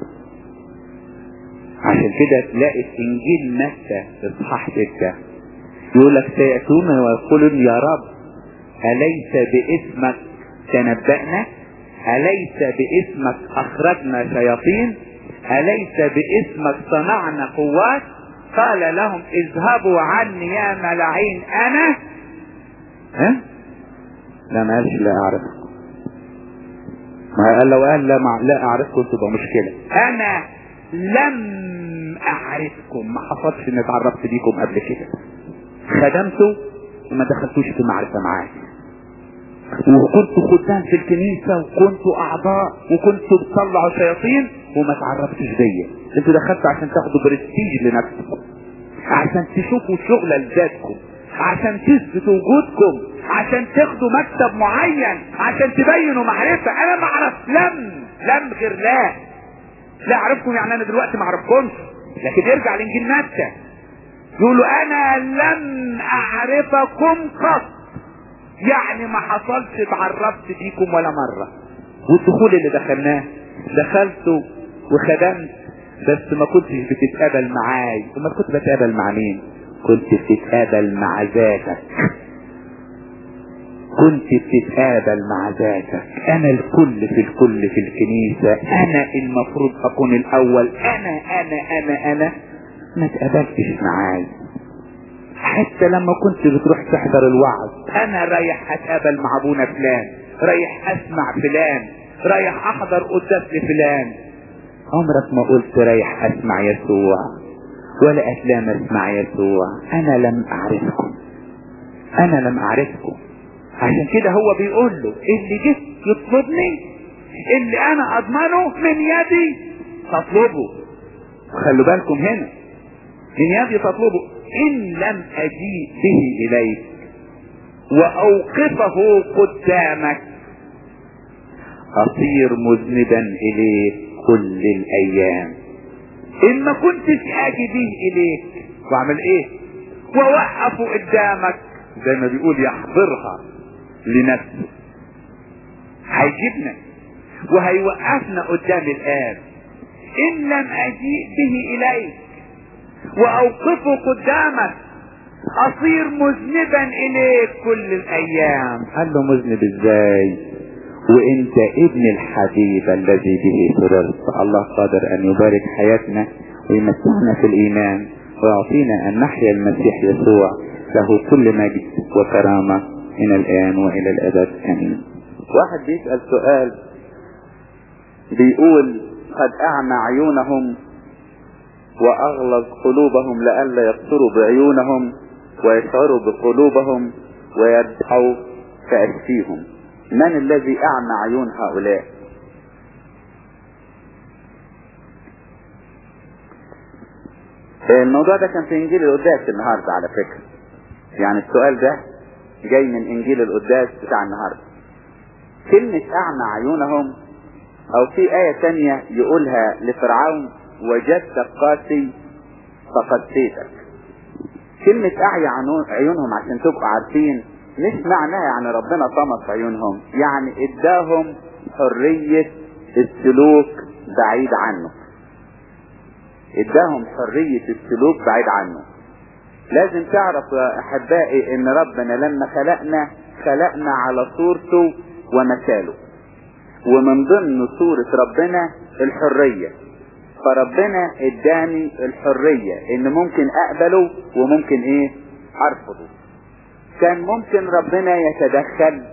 عشان كده تلاقي في انجيل متى اصحاح ستة يقول لك سيأتون ويقولون يا رب أليس باسمك تنبأنا أليس باسمك أخرجنا شياطين أليس باسمك صنعنا قوات قال لهم اذهبوا عني يا ملاعين أنا ها لا ما قالش لا أعرفكم ما قال لو قال لا, مع... لا أعرفكم تبقى مشكلة أنا لم أعرفكم ما حصلش إني اتعرفت بيكم قبل كده خدمته وما دخلتوش في معرفة معايا وكنتوا خدام في الكنيسة وكنتوا أعضاء وكنتوا بتطلعوا شياطين وما تعرفتش بيا انتوا دخلتوا عشان تاخدوا برستيج لنفسكم عشان تشوفوا شغل لذاتكم عشان تثبتوا وجودكم عشان تاخدوا مكتب معين عشان تبينوا معرفة انا ما اعرف لم لم غير لا لا اعرفكم يعني انا دلوقتي ما اعرفكمش لكن يرجع لانجيل متى يقولوا انا لم اعرفكم قط يعني ما حصلش اتعرفت بيكم ولا مرة والدخول اللي دخلناه دخلت وخدمت بس ما كنتش بتتقابل معاي وما كنت بتقابل مع مين كنت بتتقابل مع ذاتك كنت بتتقابل مع ذاتك انا الكل في الكل في الكنيسة انا المفروض اكون الاول انا انا انا انا ما تقابلتش معاي حتى لما كنت بتروح تحضر الوعظ انا رايح اتقابل مع ابونا فلان رايح اسمع فلان رايح احضر قداس لفلان عمرك ما قلت رايح اسمع يسوع ولا اتلام اسمع يسوع انا لم اعرفكم انا لم اعرفكم عشان كده هو بيقول له اللي جه يطلبني اللي انا اضمنه من يدي تطلبه خلوا بالكم هنا من يدي تطلبه ان لم اجيء به اليك واوقفه قدامك اصير مذنبا اليك كل الايام ان ما كنتش اجي به اليك واعمل ايه واوقفه قدامك زي ما بيقول يحضرها لنفسه هيجيبنا وهيوقفنا قدام الآب إن لم أجيء به إليك وأوقفه قدامك أصير مذنبا إليك كل الأيام قال له مذنب إزاي وانت ابن الحبيب الذي به سررت الله قادر ان يبارك حياتنا ويمتعنا في الايمان ويعطينا ان نحيا المسيح يسوع له كل مجد وكرامه من الآن وإلى الأبد آمين واحد بيسأل سؤال بيقول قد أعمى عيونهم وأغلظ قلوبهم لئلا يبصروا بعيونهم ويشعروا بقلوبهم ويدعوا فأشفيهم من الذي أعمى عيون هؤلاء الموضوع ده كان في إنجيل القداس النهاردة على فكرة يعني السؤال ده جاي من انجيل القداس بتاع النهاردة كلمة اعمى عيونهم او في آية تانية يقولها لفرعون وجدتك قاسي فقدتك كلمة اعيا عيونهم عشان تبقوا عارفين مش معناها يعني ربنا طمس عيونهم يعني اداهم حرية السلوك بعيد عنه اداهم حرية السلوك بعيد عنه لازم تعرف يا احبائي ان ربنا لما خلقنا خلقنا على صورته ومثاله ومن ضمن صورة ربنا الحرية فربنا اداني الحرية ان ممكن اقبله وممكن ايه ارفضه كان ممكن ربنا يتدخل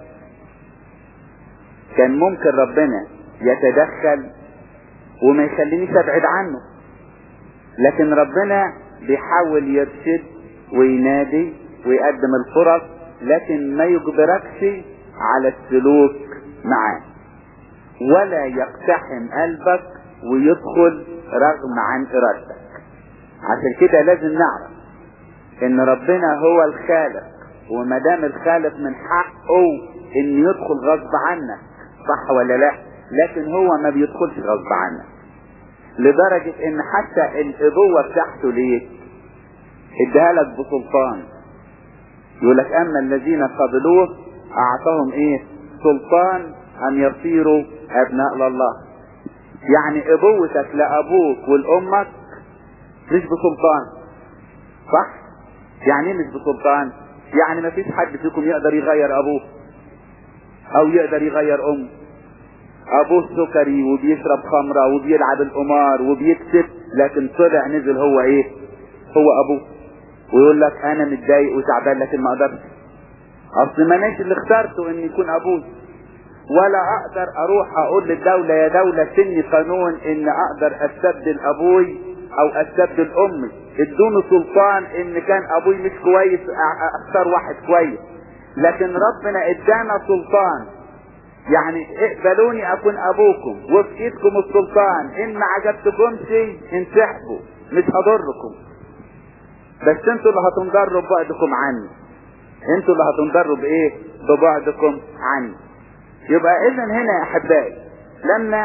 كان ممكن ربنا يتدخل وما يخلينيش ابعد عنه لكن ربنا بيحاول يرشد وينادي ويقدم الفرص لكن ما يجبركش على السلوك معاه ولا يقتحم قلبك ويدخل رغم عن ارادتك عشان كده لازم نعرف ان ربنا هو الخالق وما دام الخالق من حقه ان يدخل غصب عنك صح ولا لا لكن هو ما بيدخلش غصب عنك لدرجة ان حتى الابوة بتاعته ليك اديها لك بسلطان يقول لك اما الذين قبلوه اعطاهم ايه سلطان ان يصيروا ابناء لله يعني ابوتك لابوك ولامك مش بسلطان صح يعني ايه مش بسلطان يعني ما فيش حد فيكم يقدر يغير ابوه او يقدر يغير امه ابوه سكري وبيشرب خمرة وبيلعب القمار وبيكسب لكن طلع نزل هو ايه هو ابوه ويقول لك انا متضايق وتعبان لكن ما اقدرش اصل مانيش اللي اخترته ان يكون ابوي ولا اقدر اروح اقول للدولة يا دولة سني قانون ان اقدر استبدل ابوي او استبدل امي ادوني سلطان ان كان ابوي مش كويس اختار واحد كويس لكن ربنا ادانا سلطان يعني اقبلوني اكون ابوكم وفي ايدكم السلطان ان ما عجبتكمش انسحبوا مش هضركم بس انتوا اللي هتنضروا ببعدكم عني انتوا اللي هتنضروا بايه ببعدكم عني يبقى اذا هنا يا احبائي لما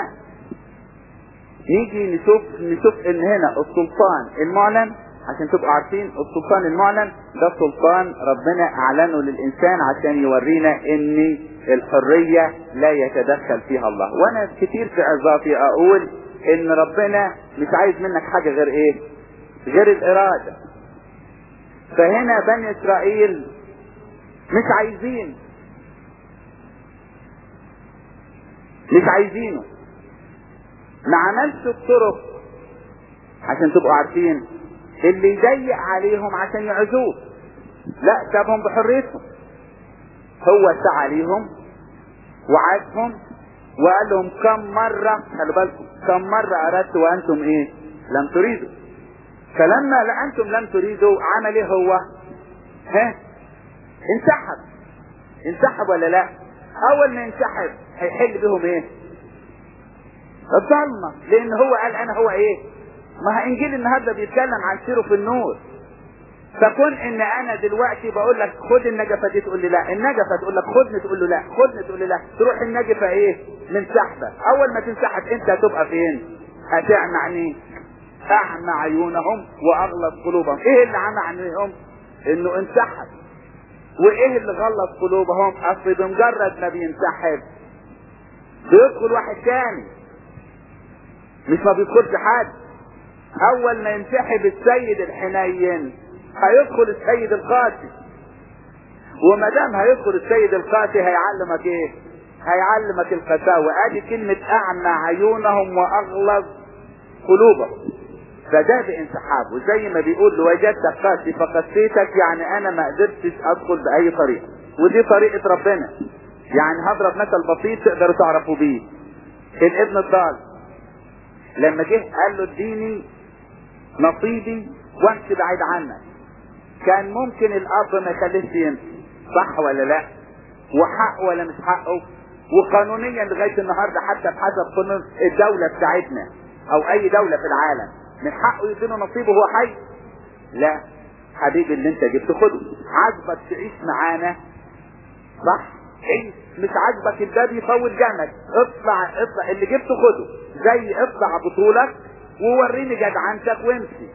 نيجي نشوف نشوف ان هنا السلطان المعلن عشان تبقوا عارفين السلطان المعلن ده سلطان ربنا اعلنه للانسان عشان يورينا ان الحرية لا يتدخل فيها الله وانا كتير في عظاتي اقول ان ربنا مش عايز منك حاجة غير ايه غير الارادة فهنا بني اسرائيل مش عايزين مش عايزينه ما عملش الطرق عشان تبقوا عارفين اللي يضيق عليهم عشان يعزوه لا سابهم بحريتهم هو سعى ليهم وعزهم وقال لهم كم مرة خلوا بالكم كم مرة أردت وأنتم إيه لم تريدوا فلما لا أنتم لم تريدوا عمل إيه هو ها انسحب انسحب ولا لا أول ما ينسحب هيحل بهم إيه الظلمة لأن هو قال أنا هو إيه ما انجيل النهارده بيتكلم عن سيره في النور فكون ان انا دلوقتي بقول لك خد النجفه دي تقول لي لا النجفه تقول لك خدني تقول له لا خدني تقول لي لا تروح النجفه ايه من سحبه اول ما تنسحب انت هتبقى فين هتعمى عينيك اعمى عيونهم واغلط قلوبهم ايه اللي عمى عينيهم انه انسحب وايه اللي غلط قلوبهم اصل بمجرد ما بينسحب بيدخل واحد تاني مش ما بيدخلش حد اول ما ينسحب السيد الحنين هيدخل السيد القاسي وما دام هيدخل السيد القاسي هيعلمك ايه هيعلمك القساوة ادي كلمة اعمى عيونهم واغلظ قلوبهم فده بانسحابه زي ما بيقول وجدتك قاسي فقسيتك يعني انا ما قدرتش ادخل باي طريقة ودي طريقة ربنا يعني هضرب مثل بسيط تقدروا تعرفوا بيه الابن الضال لما جه قال له اديني نصيبي وامشي بعيد عنك كان ممكن الاب ما يخليش يمشي صح ولا لا وحق ولا مش حقه وقانونيا لغايه النهارده حتى بحسب قانون الدوله بتاعتنا او اي دوله في العالم من حقه يديله نصيبه وهو حي لا حبيبي اللي انت جبته خده عاجبك تعيش معانا صح ايه مش عاجبك الباب يطول جنبك اطلع اطلع اللي جبته خده زي اطلع بطولك ووريني جدعنتك وامشي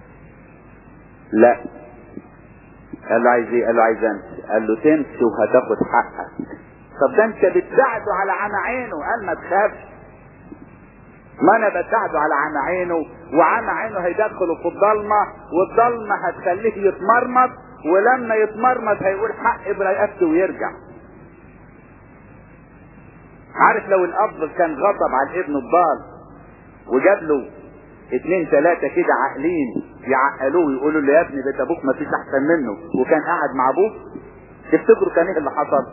لا قال له عايز ايه قال له عايز امشي قال له تمشي وهتاخد حقك طب ده انت بتساعده على عمى عينه قال ما تخافش ما انا بساعده على عمى عينه وعمى عينه هيدخله في الضلمه والضلمه هتخليه يتمرمط ولما يتمرمط هيقول حق برقبته ويرجع عارف لو الاب كان غضب على الابن الضال وجاب له اتنين تلاتة كده عاقلين يعقلوه ويقولوا له يا ابني بيت ابوك ما فيش احسن منه وكان قاعد مع ابوه تفتكروا كان ايه اللي حصل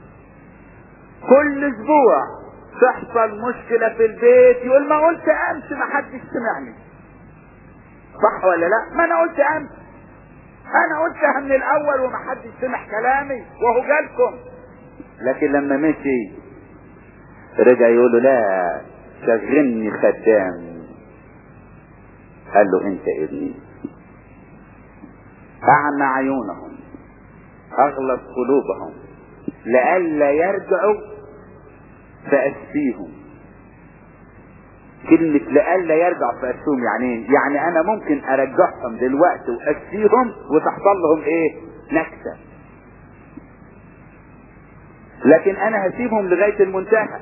كل اسبوع تحصل مشكلة في البيت يقول ما قلت امس ما حدش سمعني صح ولا لا ما انا قلت امس انا قلتها من الاول وما حدش سمع كلامي وهو جالكم لكن لما مشي رجع يقول له لا شغلني خدام قال له انت ابني اعمى عيونهم اغلق قلوبهم لئلا يرجعوا فاسفيهم كلمة لئلا يرجعوا فاسفيهم يعني ايه؟ يعني انا ممكن ارجعهم دلوقتي واسفيهم وتحصل لهم ايه نكسة لكن انا هسيبهم لغاية المنتهى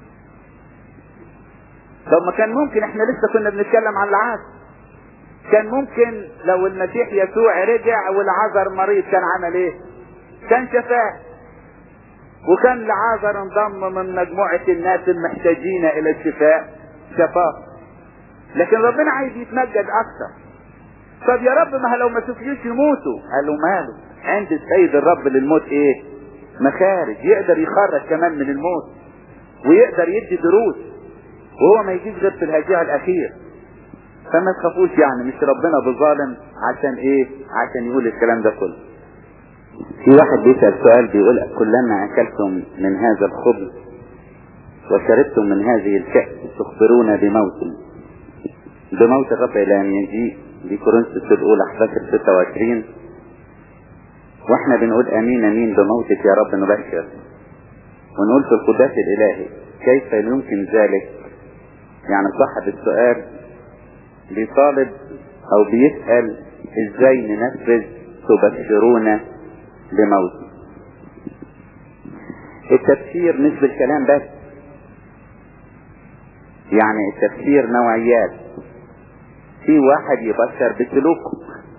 طب ما كان ممكن احنا لسه كنا بنتكلم عن العصر كان ممكن لو المسيح يسوع رجع والعذر مريض كان عمل ايه كان شفاه وكان لعازر انضم من مجموعة الناس المحتاجين الى الشفاء شفاه لكن ربنا عايز يتمجد اكثر طب يا رب ما لو ما شفيوش يموتوا قال له ماله عند السيد الرب للموت ايه مخارج يقدر يخرج كمان من الموت ويقدر يدي دروس وهو ما يجيش غير في الهجاء الاخير فما تخافوش يعني مش ربنا بظالم عشان ايه عشان يقول الكلام ده كله في واحد بيسأل سؤال بيقول كلما أكلتم من هذا الخبز وشربتم من هذه الكأس تخبرون بموت بموت الرب إلى أن يجيء دي كورنثوس الأولى 11 26 واحنا بنقول امين امين بموتك يا رب نبشر ونقول في القداس الالهي كيف يمكن ذلك يعني صاحب السؤال بيطالب او بيسأل ازاي ننفذ تبشرون بموت التفسير مش بالكلام بس يعني التفسير نوعيات في واحد يبشر بسلوكه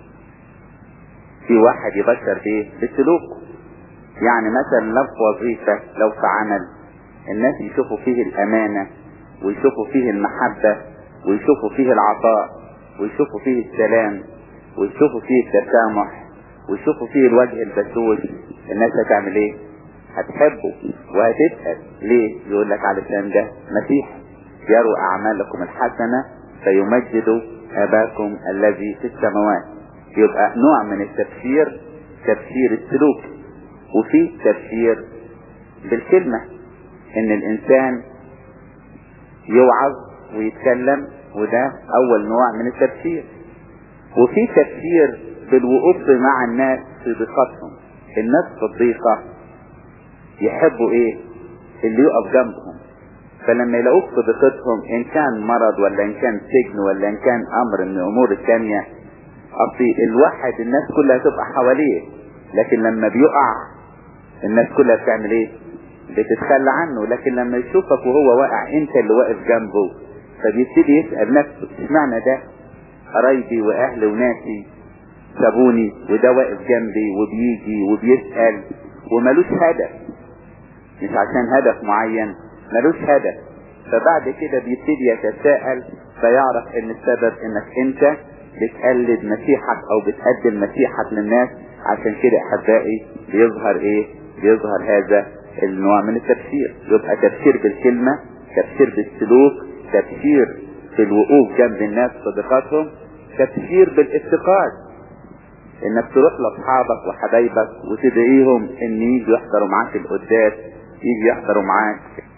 في واحد يبشر بايه بسلوكه يعني مثلا لو في وظيفة لو في عمل الناس يشوفوا فيه الامانة ويشوفوا فيه المحبة ويشوفوا فيه العطاء ويشوفوا فيه السلام ويشوفوا فيه التسامح ويشوفوا فيه الوجه البسوس الناس هتعمل ايه هتحبه وهتسأل ليه يقول لك علشان ده مسيح يروا اعمالكم الحسنة فيمجدوا اباكم الذي في السماوات يبقى نوع من التبشير تبشير السلوك وفي تبشير بالكلمة ان الانسان يوعظ ويتكلم وده اول نوع من التبشير وفي تبشير بالوقوف مع الناس في ضيقتهم الناس في الضيقة يحبوا ايه اللي يقف جنبهم فلما يلاقوك في ضيقتهم ان كان مرض ولا ان كان سجن ولا ان كان امر من الامور التانية اصل الواحد الناس كلها تبقى حواليه لكن لما بيقع الناس كلها بتعمل ايه بتتخلى عنه لكن لما يشوفك وهو واقع انت اللي واقف جنبه فبيبتدي يسأل نفسه اشمعنى ده قرايبي واهلي وناسي سابوني وده واقف جنبي وبيجي وبيسأل وملوش هدف مش عشان هدف معين ملوش هدف فبعد كده بيبتدي يتساءل فيعرف ان السبب انك انت بتقلد مسيحك او بتقدم مسيحك للناس عشان كده احبائي بيظهر ايه بيظهر هذا النوع من التبشير يبقى تبشير بالكلمة تبشير بالسلوك تبشير في الوقوف جنب الناس صديقاتهم تبشير بالافتقاد انك تروح لاصحابك وحبايبك وتدعيهم ان يجوا يحضروا معاك القداس يجي يحضروا معاك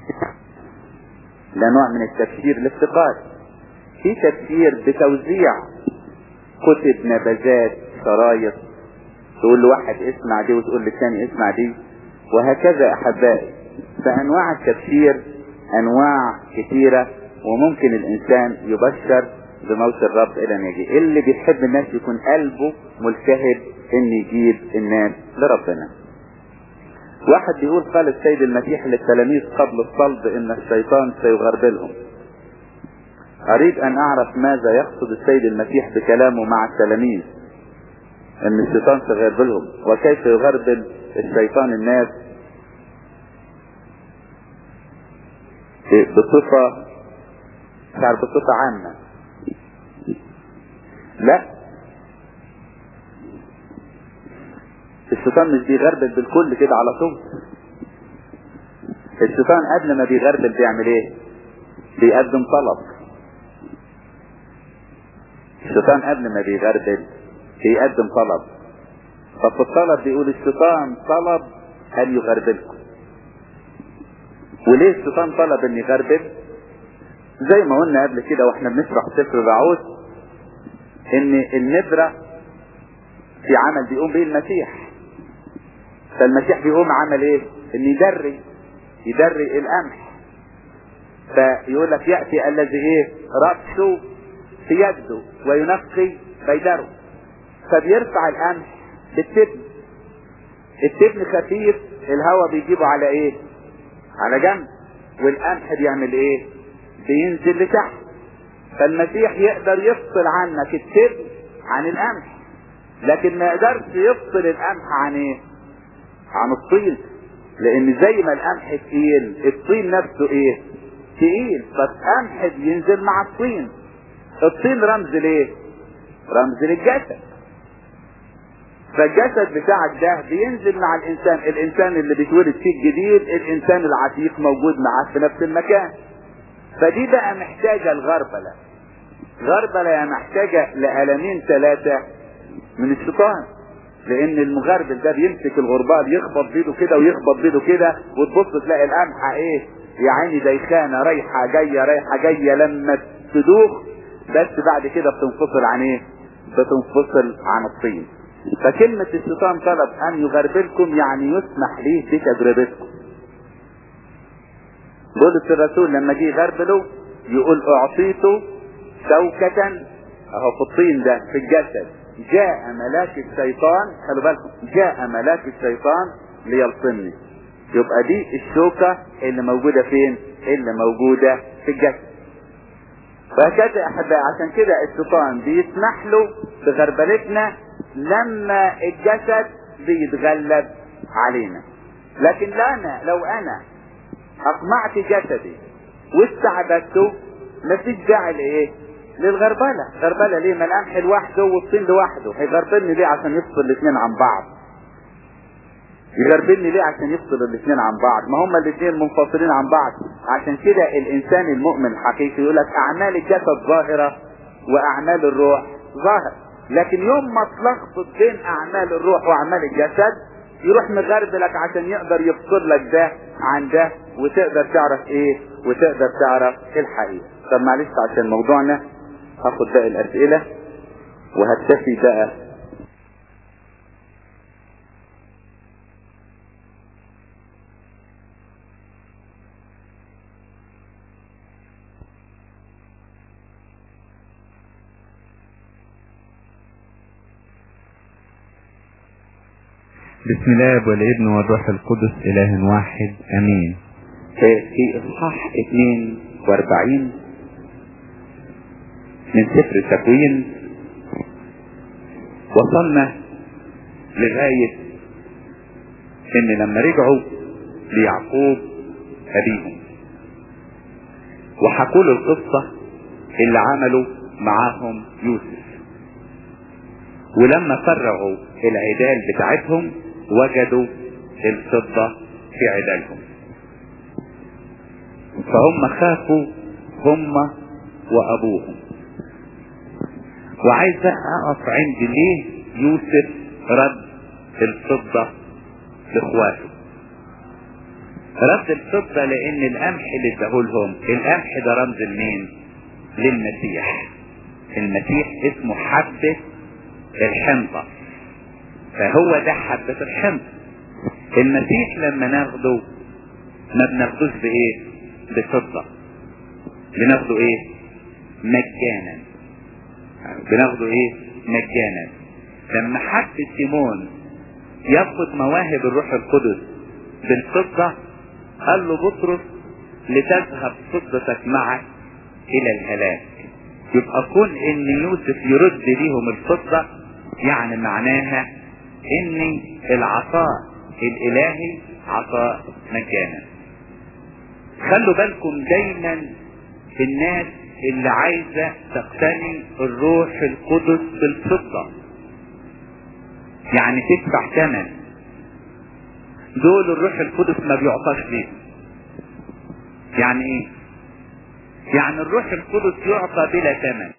ده نوع من التبشير الافتقاد في تبشير بتوزيع كتب نبذات شرايط تقول لواحد اسمع دي وتقول للثاني اسمع دي وهكذا احبائي فانواع التبشير انواع كثيرة وممكن الانسان يبشر بموت الرب الى ان يجي اللي بيحب الناس يكون قلبه ملتهب ان يجيب الناس لربنا واحد بيقول قال السيد المسيح للتلاميذ قبل الصلب ان الشيطان سيغربلهم اريد ان اعرف ماذا يقصد السيد المسيح بكلامه مع التلاميذ ان الشيطان سيغربلهم وكيف يغربل الشيطان الناس بصفة شعر بصفة عامة لا الشيطان مش بيغربل بالكل كده على طول الشيطان قبل ما بيغربل بيعمل ايه بيقدم طلب الشيطان قبل ما بيغربل بيقدم طلب ففي الطلب بيقول الشيطان طلب ان يغربلكم وليه الشيطان طلب ان يغربل زي ما قلنا قبل كده واحنا بنشرح سفر الرعود ان النبرة في عمل بيقوم به المسيح فالمسيح بيقوم عمل ايه ان يدري يدري القمح فيقول لك يأتي الذي ايه رأسه في يده وينقي بيدره فبيرفع القمح بالتبن التبن خفيف الهواء بيجيبه على ايه على جنب والقمح بيعمل ايه بينزل لتحت فالمسيح يقدر يفصل عنك التبن عن القمح لكن ما يقدرش يفصل القمح عن ايه عن الطين لان زي ما القمح تقيل الطين نفسه ايه تقيل فالقمح بينزل مع الطين الطين رمز ليه رمز للجسد فالجسد بتاعك ده بينزل مع الانسان الانسان اللي بيتولد فيه الجديد الانسان العتيق موجود معاه في نفس المكان فدي بقى محتاجة الغربلة غربلة يا محتاجة لألمين ثلاثة من الشيطان لان المغربل ده بيمسك الغربال يخبط بيده كده ويخبط بيده كده وتبص تلاقي القمحة ايه يا عيني ديخانة رايحة جاية رايحة جاية لما تدوخ بس بعد كده بتنفصل عن ايه بتنفصل عن الطين فكلمة الشيطان طلب ان يغربلكم يعني يسمح ليه بتجربتكم بولس الرسول لما جه يغربله يقول اعطيته شوكة اهو في الطين ده في الجسد جاء ملاك الشيطان خلوا بالكم جاء ملاك الشيطان ليلطمني يبقى دي الشوكة اللي موجودة فين اللي موجودة في الجسد فهكذا يا احبائي عشان كده الشيطان بيسمح له بغربلتنا لما الجسد بيتغلب علينا لكن لا انا لو انا اقمعت جسدي واستعبدته مفيش داعي لايه للغربلة غربلة ليه ما القمح لوحده والطين لوحده هيغربلني ليه عشان يفصل الاثنين عن بعض يغربلني ليه عشان يفصل الاثنين عن بعض ما هما الاثنين منفصلين عن بعض عشان كده الانسان المؤمن الحقيقي يقول لك اعمال الجسد ظاهرة واعمال الروح ظاهر لكن يوم ما تلخبط بين اعمال الروح واعمال الجسد يروح مغربلك عشان يقدر يفصل لك ده عن ده وتقدر تعرف ايه وتقدر تعرف الحقيقة طب معلش عشان موضوعنا هاخد باقي الاسئلة وهكتفي بقى بسم الله والابن والروح القدس اله واحد امين في اصحاح 42 من سفر التكوين وصلنا لغاية ان لما رجعوا ليعقوب ابيهم وحكوا له القصة اللي عملوا معاهم يوسف ولما فرغوا العدال بتاعتهم وجدوا الفضة في عدالهم فهم خافوا هم وابوهم وعايز اقف عند ليه يوسف رد الفضة لاخواته رد الفضة لان القمح اللي اداهولهم القمح ده رمز لمين للمسيح المسيح اسمه حبة الحنطة فهو ده حبة الحنطة المسيح لما ناخده ما بناخدوش بايه بفضة بناخده ايه مجانا بناخده ايه مجانا لما حب سيمون ياخد مواهب الروح القدس بالفضة قال له بطرس لتذهب فضتك معك الى الهلاك يبقى كون ان يوسف يرد ليهم الفضة يعني معناها ان العطاء الالهي عطاء مجانا خلوا بالكم دايما الناس اللي عايزة تقتني الروح القدس بالفضة يعني تدفع ثمن دول الروح القدس ما بيعطاش ليه يعني ايه يعني الروح القدس يعطى بلا ثمن